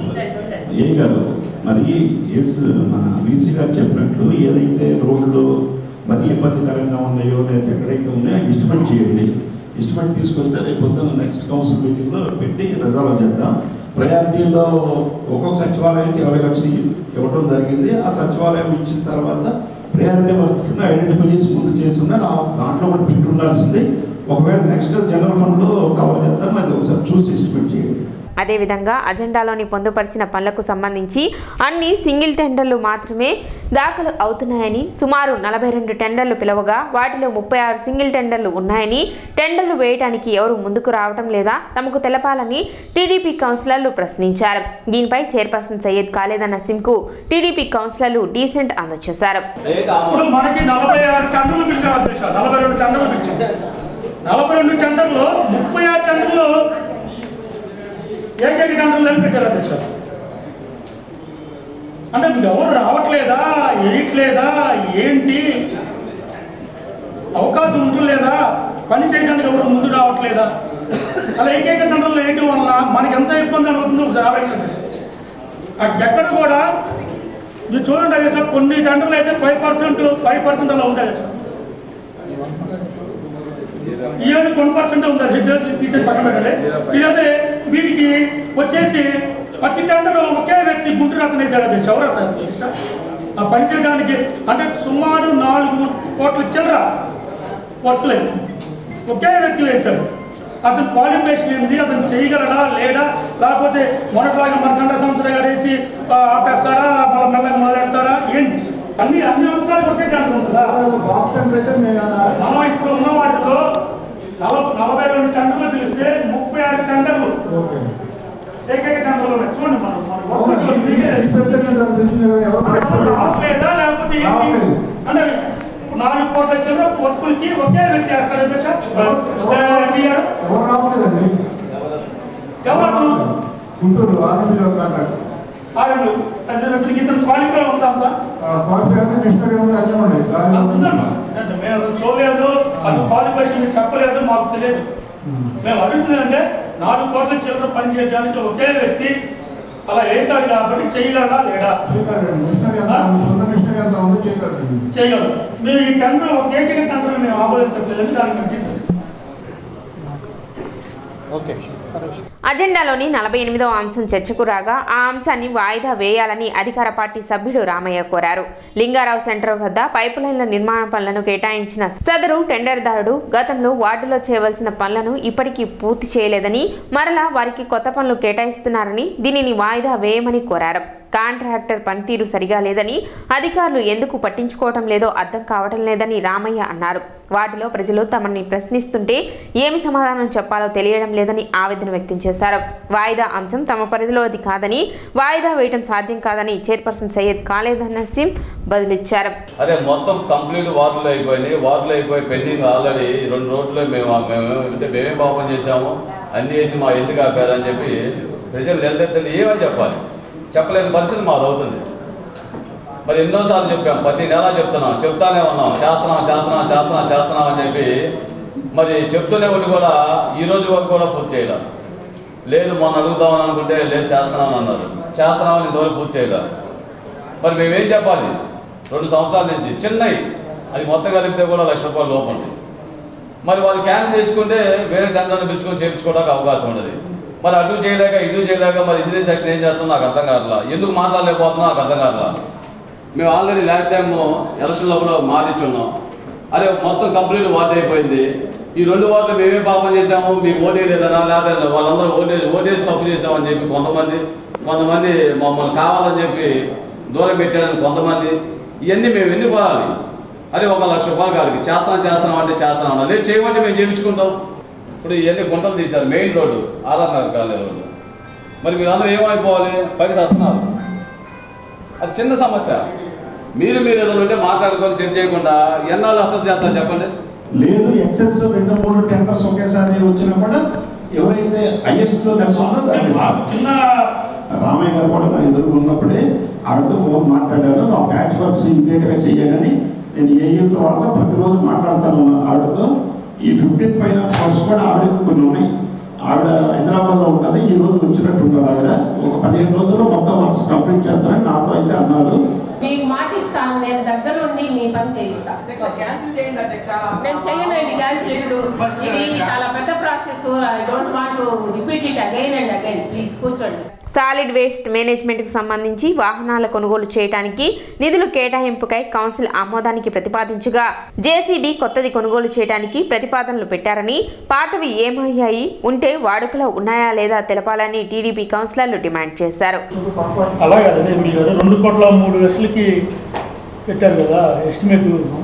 ఏ గారు మరి ఎస్ మన వీసీ గారు చెప్పినట్లు ఏదైతే రోడ్లు మరి ఇబ్బందికరంగా ఉన్నాయో లేదా ఎక్కడైతే ఉన్నాయో ఇష్టపడి చేయండి ఇష్టపడి తీసుకొస్తే రేపు పొద్దున్న నెక్స్ట్ కౌన్సిల్ మీటింగ్లో పెట్టి రిజాల్వ్ చేద్దాం ప్రయారిటీలో ఒక్కొక్క సచివాలయానికి ఇరవై లక్షలు ఇవ్వడం జరిగింది ఆ సచివాలయం ఇచ్చిన తర్వాత ప్రయారిటీ వర్క్ కింద ఐడెంటిఫై చేసి ముందు చేసి ఉన్నారు ఆ దాంట్లో కూడా పెట్టి ఉండాల్సింది ఒకవేళ నెక్స్ట్ జనరల్ ఫండ్లో కవర్ చేద్దాం అది ఒకసారి చూసి ఎస్టిమేట్ చేయండి అదేవిధంగా అజెండాలోని పొందుపరిచిన పనులకు సంబంధించి అన్ని సింగిల్ టెండర్లు మాత్రమే దాఖలు అవుతున్నాయని సుమారు నలభై రెండు టెండర్లు పిలవగా వాటిలో ముప్పై ఆరు సింగిల్ టెండర్లు ఉన్నాయని టెండర్లు వేయడానికి ఎవరు ముందుకు రావటం లేదా తమకు తెలపాలని టీడీపీ కౌన్సిలర్లు ప్రశ్నించారు దీనిపై చైర్పర్సన్ సయ్యద్ ఖాలేద్ నసీంకు టీడీపీ కౌన్సిలర్లు డీసెంట్ అందజేశారు ఇప్పుడు మనకి నలభై ఆరు టన్నులు పిలిచారు అధ్యక్ష నలభై రెండు టన్నులు పిలిచారు నలభై రెండు టన్నుల్లో ముప్పై ఆరు టన్నులు ఏకైక టన్నులు ఏమి పెట్టారు అధ్యక్ష అంటే మీరు ఎవరు రావట్లేదా వేయట్లేదా ఏంటి అవకాశం ఉంటలేదా పని చేయడానికి ఎవరు ముందు రావట్లేదా అలా ఏకైక టన్నులు వేయడం వల్ల మనకి ఎంత ఇబ్బంది అవుతుందో ఒకసారి ఆలోచించండి అక్కడ ఎక్కడ కూడా మీరు చూడండి అయ్యా సార్ కొన్ని టెండర్లు అయితే ఫైవ్ పర్సెంట్ ఫైవ్ పర్సెంట్ అలా ఉంటాయి సార్ ఇదే వన్ పర్సెంట్ ఉంది రిజల్ట్ తీసేసి పక్కన పెట్టాలి ఇదైతే వీటికి వచ్చేసి ప్రతి టెండర్ ఒకే వ్యక్తి గుంటూరు అతను వేసాడు అది ఎవరు అతను తెలుసా? ఆ పని చేయడానికి అంటే సుమారు నాలుగు కోట్ల చిల్లర వర్క్లు అయింది ఒకే వ్యక్తి వేశాడు అతను క్వాలిఫికేషన్ ఏంది అతను చేయగలడా లేడా లేకపోతే మొన్నట్లాగా మన గంట సంవత్సరం గారు వేసి ఆ, ఆపేస్తాడా మళ్ళీ మెల్లగా మొదలెడతాడా ఏంటి అన్ని అన్ని అంశాలు ఒకే దాంట్లో ఉంటుందా మనం ఇప్పుడు ఉన్న వాటిలో నలభై నలభై రెండు టన్నులు పిలిస్తే ముప్పై ఆరు టన్నులు ఏకైక టన్నులు ఉన్నాయి. చూడండి మనం మన వర్క్లో మీకే ఎవరు రావట్లేదా లేకపోతే ఏంటి అంటే నాలుగు కోట్ల చిల్లర వర్కులకి ఒకే వ్యక్తి వేస్తాడు అధ్యక్ష రెడ్డి గారు ఎవరు గుంటూరు ఆర్మీలో కాంటాక్ట్ ఆరు అతనికి ఇతను క్వాలిఫై ఉందా అంతా కాన్ఫిడెన్స్ మిషనరీ ఉంది అన్నీ ఉన్నాయి ఉందమ్మా. అంటే మేము అది చూడలేదు అది క్వాలిఫికేషన్ మీకు చెప్పలేదు మాకు తెలియదు మేము అడుగుతుందంటే నాలుగు కోట్ల చిల్లర పని చేయడానికి ఒకే వ్యక్తి అలా వేశాడు కాబట్టి చేయగలడా లేడా చేయగలరు మేము ఈ టెండర్ ఒక ఏకైక టెండర్ మేము ఆమోదించట్లేదని దానికి మేము తీసుకు అజెండాలోని నలభై ఎనిమిదవ అంశం చర్చకు రాగా ఆ అంశాన్ని వాయిదా వేయాలని అధికార పార్టీ సభ్యుడు రామయ్య కోరారు లింగారావు సెంటర్ వద్ద పైపు లైన్ల నిర్మాణ పనులను కేటాయించిన సదరు టెండర్దారుడు గతంలో వార్డులో చేయవలసిన పనులను ఇప్పటికీ పూర్తి చేయలేదని మరలా వారికి కొత్త పనులు కేటాయిస్తున్నారని దీనిని వాయిదా వేయమని కోరారు కాంట్రాక్టర్ పనితీరు సరిగా లేదని అధికారులు ఎందుకు పట్టించుకోవటం లేదో అర్థం కావటం లేదని రామయ్య అన్నారు వాటిలో ప్రజలు తమని ప్రశ్నిస్తుంటే ఏమి సమాధానం చెప్పాలో తెలియడం లేదని ఆవేదన వ్యక్తం చేశారు వాయిదా అంశం తమ పరిధిలోది కాదని వాయిదా వేయటం సాధ్యం కాదని చైర్పర్సన్ సయ్యద్ ఖాలేద్ నసీం బదులిచ్చారు అదే మొత్తం కంప్లీట్ వార్డులు అయిపోయినాయి వార్డులు అయిపోయి పెండింగ్ ఆల్రెడీ రెండు రోడ్లు మేము మేము అంటే మేమే పాపం చేశాము అన్ని చేసి మా ఎందుకు ఆపారని చెప్పి ప్రజలు నిలదెత్తండి ఏమని చెప్పాలి చెప్పలేని పరిస్థితి మాది అవుతుంది మరి ఎన్నోసార్లు చెప్పాం ప్రతి నెల చెప్తున్నాం చెప్తానే ఉన్నాం చేస్తున్నాం చేస్తున్నాం చేస్తున్నాం చేస్తున్నాం అని చెప్పి మరి చెప్తూనే ఉండి కూడా ఈ రోజు వరకు కూడా పూర్తి చేయలేదు లేదు మొన్న అడుగుదామని అనుకుంటే లేదు చేస్తున్నామని అన్నారు చేస్తున్నామని ఇంతవరకు పూర్తి చేయలేదు మరి మేమేం చెప్పాలి రెండు సంవత్సరాల నుంచి చిన్నవి అది మొత్తం కలిపితే కూడా లక్ష రూపాయలు లోపు ఉంది మరి వాళ్ళు క్యాన్ చేసుకుంటే వేరే టెండర్ని పిలుచుకొని చేయించుకోవడానికి అవకాశం ఉండదు మరి అటు చేయలేక ఇటు చేయలేక మరి ఇంజనీర్ సెక్షన్ ఏం చేస్తుందో నాకు అర్థం కావట్లా ఎందుకు మాట్లాడలేకపోతున్నా నాకు అర్థం కావట్లా మేము ఆల్రెడీ లాస్ట్ టైం ఎలక్షన్ లోపల మారించున్నాం అదే మొత్తం కంప్లీట్ వార్డు అయిపోయింది ఈ రెండు వార్డులు మేమే పాపం చేశాము మీకు ఓటే లేదనా లేకపోతే వాళ్ళందరూ ఓటే ఓటేసి తప్పు చేశామని చెప్పి కొంతమంది కొంతమంది మమ్మల్ని కావాలని చెప్పి దూరం పెట్టారని కొంతమంది ఇవన్నీ మేము ఎందుకు పోవాలి అదే ఒక లక్ష రూపాయలు కాదు చేస్తాం చేస్తాం అంటే చేస్తాం అన్నా లేదు చేయమంటే మేము చేయించుకుంటాం ఇప్పుడు ఇవన్నీ గుంటలు తీశారు main road Aadhar Nagar colony road మరి మీరందరూ ఏమైపోవాలి పైకి వస్తున్నారు అది చిన్న సమస్య మీరు మీరు ఏదైనా ఉంటే మాట్లాడుకొని సెట్ చేయకుండా ఎన్నాళ్ళు అసలు చేస్తారు చెప్పండి లేదు ఎక్సెస్ రెండు మూడు టెండర్స్ ఒకేసారి వచ్చినా కూడా ఎవరైతే హైయెస్ట్ లెస్ ఉందో దాన్ని చిన్న రామయ్య గారు కూడా నా ఎదురు ఉన్నప్పుడే ఆవిడతో ఫోన్ మాట్లాడాను నా ప్యాచ్ వర్క్స్ ఇమీడియట్గా చేయాలని నేను ఏఈతో వాళ్ళతో ప్రతిరోజు మాట్లాడుతాను ఆవిడతో ఈ ఫిఫ్టీన్త్ ఫైనాన్స్ వర్క్స్ కూడా ఆవిడ కొన్ని ఉన్నాయి ఆవిడ హైదరాబాద్లో ఉంటుంది ఈ రోజు వచ్చినట్టు ఉంటుంది ఆవిడ ఒక పదిహేను రోజుల్లో మొత్తం వర్క్స్ కంప్లీట్ చేస్తారని నాతో అయితే అన్నారు మీకు మాటిస్తాను నేను దగ్గరుండి మీ పని చేయిస్తా నేను చెయ్యనండి క్యాన్సిల్ ఇప్పుడు ఇది చాలా పెద్ద process process I don't want to repeat it again and again please కూర్చోండి సాలిడ్ వేస్ట్ మేనేజ్మెంట్కు సంబంధించి వాహనాల కొనుగోలు చేయడానికి నిధులు కేటాయింపుకై కౌన్సిల్ ఆమోదానికి ప్రతిపాదించగా జేసీబీ కొత్తది కొనుగోలు చేయడానికి ప్రతిపాదనలు పెట్టారని పాతవి ఏమయ్యాయి ఉంటే వాడుకలో ఉన్నాయా లేదా తెలపాలని టీడీపీ కౌన్సిలర్లు డిమాండ్ చేశారు అలా కదండి మీరు రెండు కోట్ల మూడు లక్షలకి పెట్టారు కదా ఎస్టిమేట్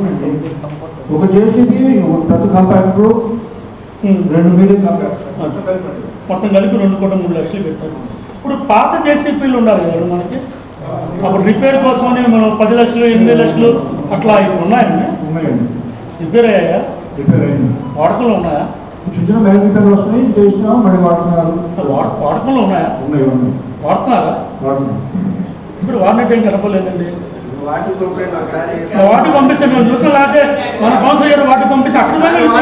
ఒక జేసీబీ ఒక పెద్ద కాంపాక్టర్ రెండు మీడియం కాంపాక్టర్ మొత్తం కలిపి రెండు కోట్ల మూడు లక్షలు పెట్టారు ఇప్పుడు పాత జేసీపీలు ఉన్నారు కదా మనకి అప్పుడు రిపేర్ కోసమని మనం పది లక్షలు ఎనిమిది లక్షలు అట్లా ఇప్పుడు ఉన్నాయండి ఉన్నాయండి రిపేర్ అయ్యాయా రిపేర్ అయింది వాడకంలో ఉన్నాయా చిన్న చిన్న రిపేర్లు వస్తున్నాయి చేసినా మళ్ళీ వాడుతున్నారు వాడ వాడకంలో ఉన్నాయా ఉన్నాయి ఉన్నాయి వాడుతున్నారా వాడుతున్నారు ఇప్పుడు వాడినట్టు ఏం కనపలేదండి వాటి కంప్లైంట్ ఒకసారి వాటి పంపిస్తే మేము చూసాం లేకపోతే మన కౌన్సిల్ గారు వాటి పంపిస్తే అక్కడ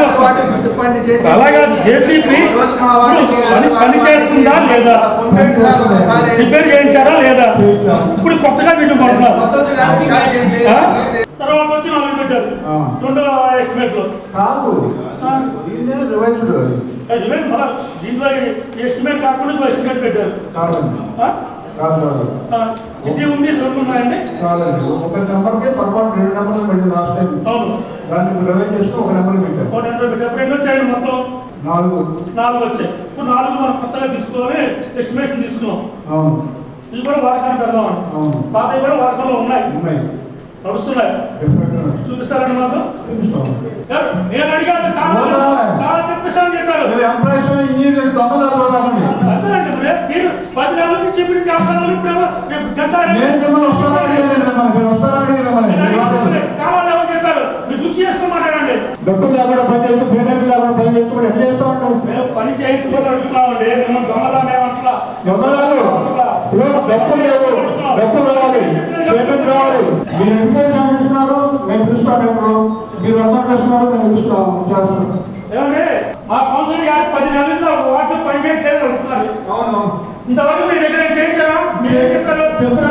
అలాగే జేసీపీ పని పని చేస్తుందా లేదా రిపేర్ చేయించారా లేదా ఇప్పుడు కొత్తగా వీళ్ళు పడుతున్నారు ఆ? తర్వాత వచ్చి నాలుగు పెట్టారు రెండో ఎస్టిమేట్ లో కాదు దీన్నే రివైజ్డ్ రివైజ్ మళ్ళా దీంట్లో ఎస్టిమేట్ కాకుండా ఇంకో ఎస్టిమేట్ పెట్టారు కాదండి ఆ? కాదు కాదు ఆ, ఇది ఉంది రెండు ఉన్నాయండి కాదండి ఒక నెంబర్కి పొరపాటు రెండు నెంబర్లు పెట్టింది లాస్ట్ టైం అవును దాన్ని రివైజ్ చేస్తూ ఒక నెంబర్ పెట్టారు ఒక నెంబర్ పెట్టారు ఎన్ని వచ్చాయండి మొత్తం నాలుగు నాలుగు వచ్చాయి ఇప్పుడు నాలుగు మనం కొత్తగా తీసుకొని ఎస్టిమేషన్ తీసుకున్నాం అవును ఇవి కూడా వాడకానికి పెడదామని అవును పాతవి కూడా వాడకంలో ఉన్నాయి ఉన్నాయి నడుస్తున్నాయి డెఫినెట్గా చూపిస్తారండి మాకు చూపిస్తాం సార్, నేను అడిగాను కావాలి కావాలి తెప్పిస్తామని చెప్పారు ఎంప్లాయీస్ ఇంజనీర్ దొంగదారులు కాదండి అంతేనండి మరి మీరు పది నెలల నుంచి చెప్పి చేస్తాను ఇప్పుడేమో రేపు గంట నేను మిమ్మల్ని వస్తానని అడిగాను మిమ్మల్ని మీరు వస్తానని మిమ్మల్ని మీరు రాలేదు. కావాలి ఎవరు చెప్పారు మీరు గుర్తు చేసుకోమాటారండి డబ్బులు లేకుండా పని చేస్తూ పేమెంట్ లేకుండా పని చేస్తూ ఎట్లా చేస్తా ఉంటాం మేము పని చేయించుకొని అడుగుతున్నామండి మిమ్మల్ని దొంగలా మేమంటలా దొంగలాలు ఇప్పుడు డబ్బులు లేవు డబ్బులు రావాలి పేమెంట్ రావాలి మీరు ఎంప్లాయీ చేస్తున్నారు మేము చూస్తాం ఎప్పుడు మీరు అందరూ చేస్తున్నారు మేము చూస్తాం చేస్తాం ఏమండి మా కౌన్సిల్ గారు పది నెలల నుంచి ఒక వాటిలో పని చేయట్లేదు అడుగుతున్నారు అవును ఇంతవరకు మీ దగ్గర ఏం చేయించారా మీరు ఏం చెప్పారు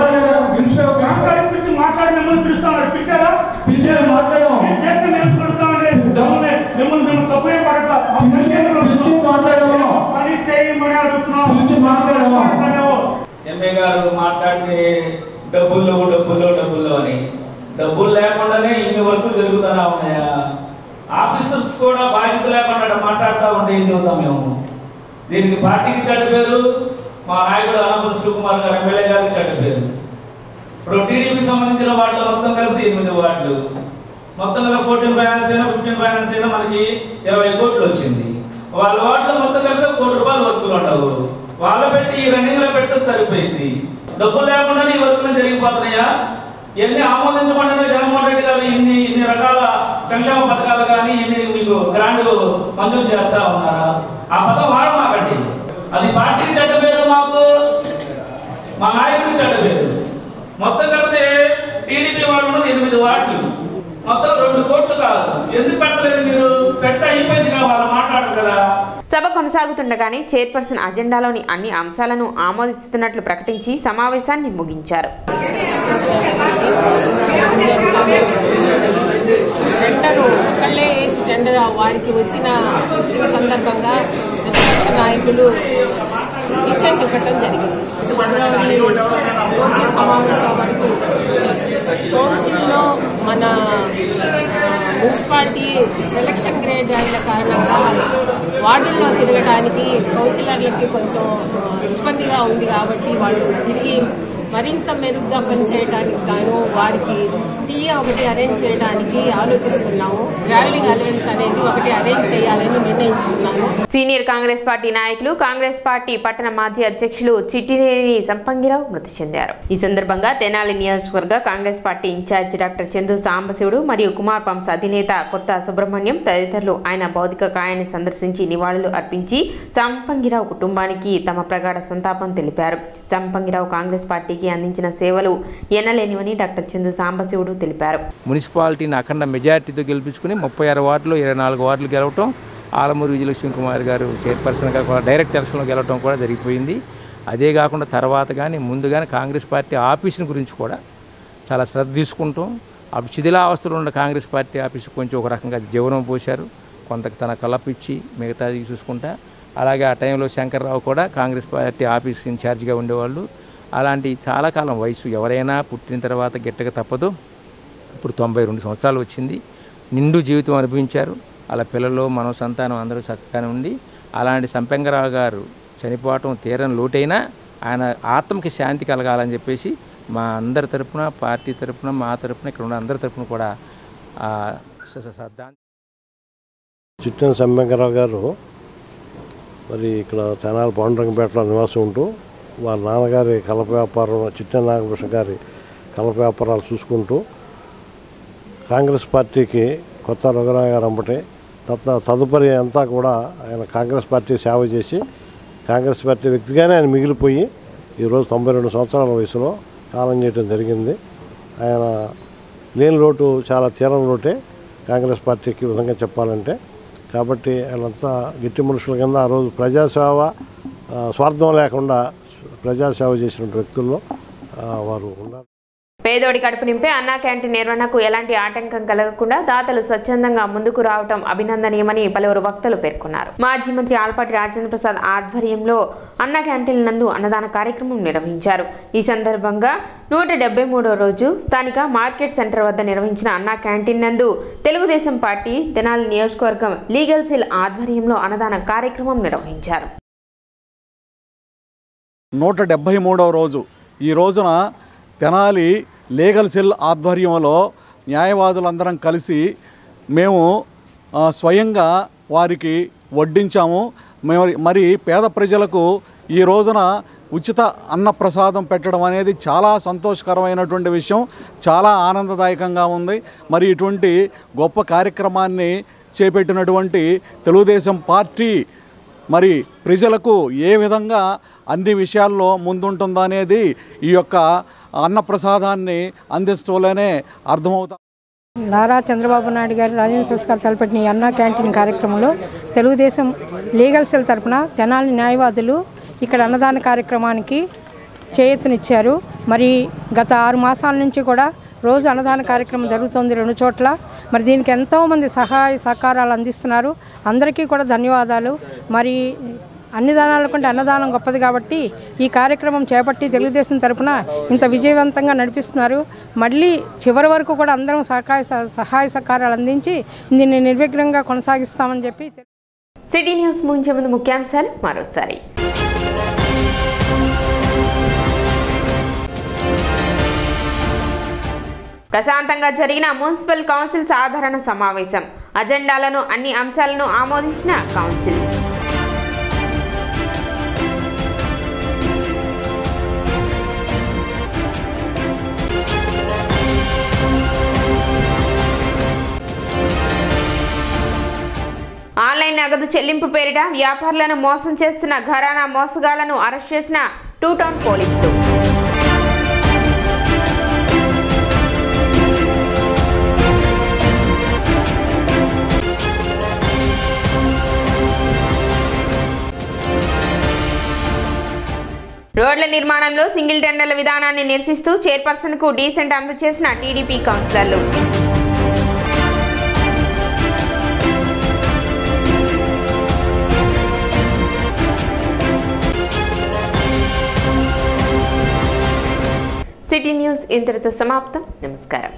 మాట్లాడి మాట్లాడి మిమ్మల్ని పిలుస్తామని పిలిచారా పిలిచారు మాట్లాడాం మీరు చేస్తే మేము కొడుతామండి దమ్ముని మిమ్మల్ని మేము తప్పు ఏం పడట్లా మా పని చేయడం మాట్లాడాము పని చేయమని అడుగుతున్నాం పిలిచి మాట్లాడాము మాట్లాడాము. ఎంఏ గారు మాట్లాడితే డబ్బులు డబ్బులు డబ్బులు అని డబ్బులు లేకుండానే ఇన్ని వరకు జరుగుతూనే ఉన్నాయా ఆఫీసర్స్ కూడా బాధ్యత లేకుండా మాట్లాడుతూ ఉంటే ఏం చెబుతాం మేము దీనికి పార్టీకి చెడ్డ పేరు మా నాయకుడు అనంతపురం శివకుమార్ గారు ఎమ్మెల్యే గారికి చెడ్డ పేరు ఇప్పుడు టీడీపీ సంబంధించిన వాటిలో మొత్తం కలిపి ఎనిమిది వార్డులు మొత్తం కలిపి ఫోర్టీన్ ఫైనాన్స్ అయినా ఫిఫ్టీన్ ఫైనాన్స్ అయినా మనకి ఇరవై కోట్లు వచ్చింది వాళ్ళ వాటిలో మొత్తం కలిపి కోటి రూపాయలు వర్కులు ఉండవు వాళ్ళ పెట్టి ఈ రన్నింగ్ లో పెడితే సరిపోయింది డబ్బులు లేకుండా ఈ వర్కులు జరిగిపోతున్నాయా ఇవన్నీ ఆమోదించకుండానే జగన్మోహన్ రెడ్డి గారు ఇన్ని ఇన్ని రకాల సంక్షేమ పథకాలు కానీ ఇన్ని మీకు గ్రాండ్ మంజూరు చేస్తా ఉన్నారా ఆ పథకం వాడమాకండి అది పార్టీకి చెడ్డ పేరు మాకు మా నాయకుడికి చెడ్డ పేరు మొత్తం కలిపితే టీడీపీ వాళ్ళు ఉన్నది ఎనిమిది వార్డులు మొత్తం రెండు కోట్లు కాదు ఎందుకు పెట్టలేదు మీరు పెడితే అయిపోయింది కదా వాళ్ళు మాట్లాడరు కదా సభ కొనసాగుతుండగానే చైర్పర్సన్ అజెండాలోని అన్ని అంశాలను ఆమోదిస్తున్నట్లు ప్రకటించి సమావేశాన్ని ముగించారు టెండర్ ఒక్కళ్ళే వేసి టెండర్ వారికి వచ్చిన వచ్చిన సందర్భంగా ప్రతిపక్ష నాయకులు డిసెంట్ ఇవ్వటం జరిగింది ఫిబ్రవరి కౌన్సిల్ సమావేశం వరకు కౌన్సిల్లో మన మున్సిపాలిటీ సెలక్షన్ గ్రేడ్ అయిన కారణంగా వార్డుల్లో తిరగడానికి కౌన్సిలర్లకి కొంచెం ఇబ్బందిగా ఉంది కాబట్టి వాళ్ళు తిరిగి మరింత మెరుగ్గా పనిచేయడానికి గాను వారికి టీఏ ఒకటి అరేంజ్ చేయడానికి ఆలోచిస్తున్నాము ట్రావెలింగ్ అలవెన్స్ అనేది ఒకటి అరేంజ్ చేయాలని నిర్ణయించుకున్నాను సీనియర్ కాంగ్రెస్ పార్టీ నాయకులు కాంగ్రెస్ పార్టీ పట్టణ మాజీ అధ్యక్షులు చిట్టినేని సంపంగిరావు మృతి చెందారు ఈ సందర్భంగా తెనాలి నియోజకవర్గ Congress party incharge doctor Chandu Sambasivudu మరియు కుమార్ పంప్స్ అధినేత కొత్త సుబ్రహ్మణ్యం తదితరులు ఆయన భౌతిక కాయాన్ని సందర్శించి నివాళులు అర్పించి సంపంగిరావు కుటుంబానికి తమ ప్రగాఢ సంతాపం తెలిపారు సంపంగిరావు కాంగ్రెస్ పార్టీకి అందించిన సేవలు ఎనలేనివని డాక్టర్ చందు సాంబశివుడు తెలిపారు మున్సిపాలిటీని అఖండ మెజార్టీతో గెలిపించుకుని ముప్పై ఆరు వార్డులు ఇరవై నాలుగు వార్డులు గెలవటం ఆలమూరు విజయలక్ష్మి కుమార్ గారు చైర్పర్సన్గా కూడా డైరెక్ట్ ఎలక్షన్లో గెలవటం కూడా జరిగిపోయింది అదే కాకుండా తర్వాత కానీ ముందు కానీ కాంగ్రెస్ పార్టీ ఆఫీసుని గురించి కూడా చాలా శ్రద్ధ తీసుకుంటాం అప్పుడు శిథిలావస్థలో ఉన్న కాంగ్రెస్ పార్టీ ఆఫీసు కొంచెం ఒక రకంగా జీవనం పోశారు కొంత తన కలపిచ్చి మిగతాది చూసుకుంటా అలాగే ఆ టైంలో శంకర్రావు కూడా కాంగ్రెస్ పార్టీ ఆఫీస్ ఇన్ఛార్జిగా ఉండేవాళ్ళు అలాంటి చాలా కాలం వయసు ఎవరైనా పుట్టిన తర్వాత గిట్టక తప్పదు ఇప్పుడు తొంభై రెండు సంవత్సరాలు వచ్చింది నిండు జీవితం అనుభవించారు అలా పిల్లలు మన సంతానం అందరూ చక్కగానే ఉండి అలాంటి సంపెంగరావు గారు చనిపోవటం తీరని లోటైనా ఆయన ఆత్మకి శాంతి కలగాలని చెప్పేసి మా అందరి తరపున పార్టీ తరపున మా తరపున ఇక్కడ ఉన్న అందరి తరపున కూడా ఆ, స- స- శ్రద్ధాంజలి చిట్టిన సంబెంకరావు గారు మరి ఇక్కడ తెనాలి పాండురంగపేటలో నివాసం ఉంటూ వారి నాన్నగారి కలప వ్యాపారం చిట్టిన నాగభూషణ గారి కలప వ్యాపారాలు చూసుకుంటూ కాంగ్రెస్ పార్టీకి కొత్త రఘురాయ గారు అంబటి తత తదుపరి అంతా కూడా ఆయన కాంగ్రెస్ పార్టీ సేవ చేసి కాంగ్రెస్ పార్టీ వ్యక్తిగానే ఆయన మిగిలిపోయి ఈరోజు తొంభై రెండు సంవత్సరాల వయసులో కాలం చేయడం జరిగింది ఆయన లేని లోటు చాలా తీరం లోటే కాంగ్రెస్ పార్టీకి ఈ విధంగా చెప్పాలంటే కాబట్టి వాళ్ళంతా గట్టి మనుషుల కింద ఆ రోజు ప్రజాసేవ ఆ, స్వార్థం లేకుండా ప్రజాసేవ చేసినటువంటి వ్యక్తుల్లో ఆ, వారు ఉన్నారు పేదోడి కడుపు నింపే అన్నా క్యాంటీన్ నిర్వహణకు ఎలాంటి ఆటంకం కలగకుండా దాతలు స్వచ్ఛందంగా ముందుకు రావటం అభినందనీయమని పలువురు వక్తలు పేర్కొన్నారు మాజీ మంత్రి ఆల్పాటి రాజేంద్ర ప్రసాద్ ఆధ్వర్యంలో అన్న క్యాంటీన్ నందు అన్నదాన కార్యక్రమం నిర్వహించారు ఈ సందర్భంగా నూట డెబ్బై మూడో రోజు స్థానిక మార్కెట్ సెంటర్ వద్ద నిర్వహించిన అన్నా క్యాంటీన్ నందు తెలుగుదేశం పార్టీ తెనాలి నియోజకవర్గం లీగల్ సెల్ ఆధ్వర్యంలో అన్నదాన కార్యక్రమం నిర్వహించారు నూట డెబ్భై మూడవ రోజు ఈ రోజున తెనాలి లీగల్ సెల్ ఆధ్వర్యంలో న్యాయవాదులందరం కలిసి మేము ఆ, స్వయంగా వారికి వడ్డించాము మరి మరి పేద ప్రజలకు ఈ రోజున ఉచిత అన్నప్రసాదం పెట్టడం అనేది చాలా సంతోషకరమైనటువంటి విషయం చాలా ఆనందదాయకంగా ఉంది మరి ఇటువంటి గొప్ప కార్యక్రమాన్ని చేపట్టినటువంటి తెలుగుదేశం పార్టీ మరి ప్రజలకు ఏ విధంగా అన్ని విషయాల్లో ముందుంటుందో అనేది ఈ యొక్క అన్నప్రసాదాన్ని అందిస్తూనే అర్థమవుతా నారా చంద్రబాబు నాయుడు గారు రాజేంద్ర ప్రసాద్ గారు తలపెట్టిన ఈ అన్నా క్యాంటీన్ కార్యక్రమంలో తెలుగుదేశం లీగల్ సెల్ తరపున తెనాలి న్యాయవాదులు ఇక్కడ అన్నదాన కార్యక్రమానికి చేయూతనిచ్చారు మరి గత ఆరు మాసాల నుంచి కూడా రోజు అన్నదాన కార్యక్రమం జరుగుతుంది రెండు చోట్ల మరి దీనికి ఎంతోమంది సహాయ సహకారాలు అందిస్తున్నారు అందరికీ కూడా ధన్యవాదాలు మరి అన్ని దానాల కంటే అన్నదానం గొప్పది కాబట్టి ఈ కార్యక్రమం చేపట్టి తెలుగుదేశం తరపున ఇంత విజయవంతంగా నడిపిస్తున్నారు మళ్ళీ చివరి వరకు కూడా అందరం సహకాయ సహాయ సహకారాలు అందించి దీన్ని నిర్విఘ్నంగా కొనసాగిస్తామని చెప్పి సిటీ న్యూస్ ముగించే ముందు ముఖ్యాంశాలు మరోసారి ప్రశాంతంగా జరిగిన మున్సిపల్ కౌన్సిల్ సాధారణ సమావేశం అజెండాలను అన్ని అంశాలను ఆమోదించిన కౌన్సిల్ ఆన్లైన్ నగదు చెల్లింపు పేరిట వ్యాపారులను మోసం చేస్తున్న ఘరానా మోసగాళ్లను అరెస్ట్ చేసిన టూ టౌన్ పోలీసులు రోడ్ల నిర్మాణంలో సింగిల్ టెండర్ల విధానాన్ని నిరసిస్తూ చైర్పర్సన్ కు డీసెంట్ అందజేసిన టీడీపీ కౌన్సిలర్లు సిటీ న్యూస్ ఇంతటితో సమాప్తం నమస్కారం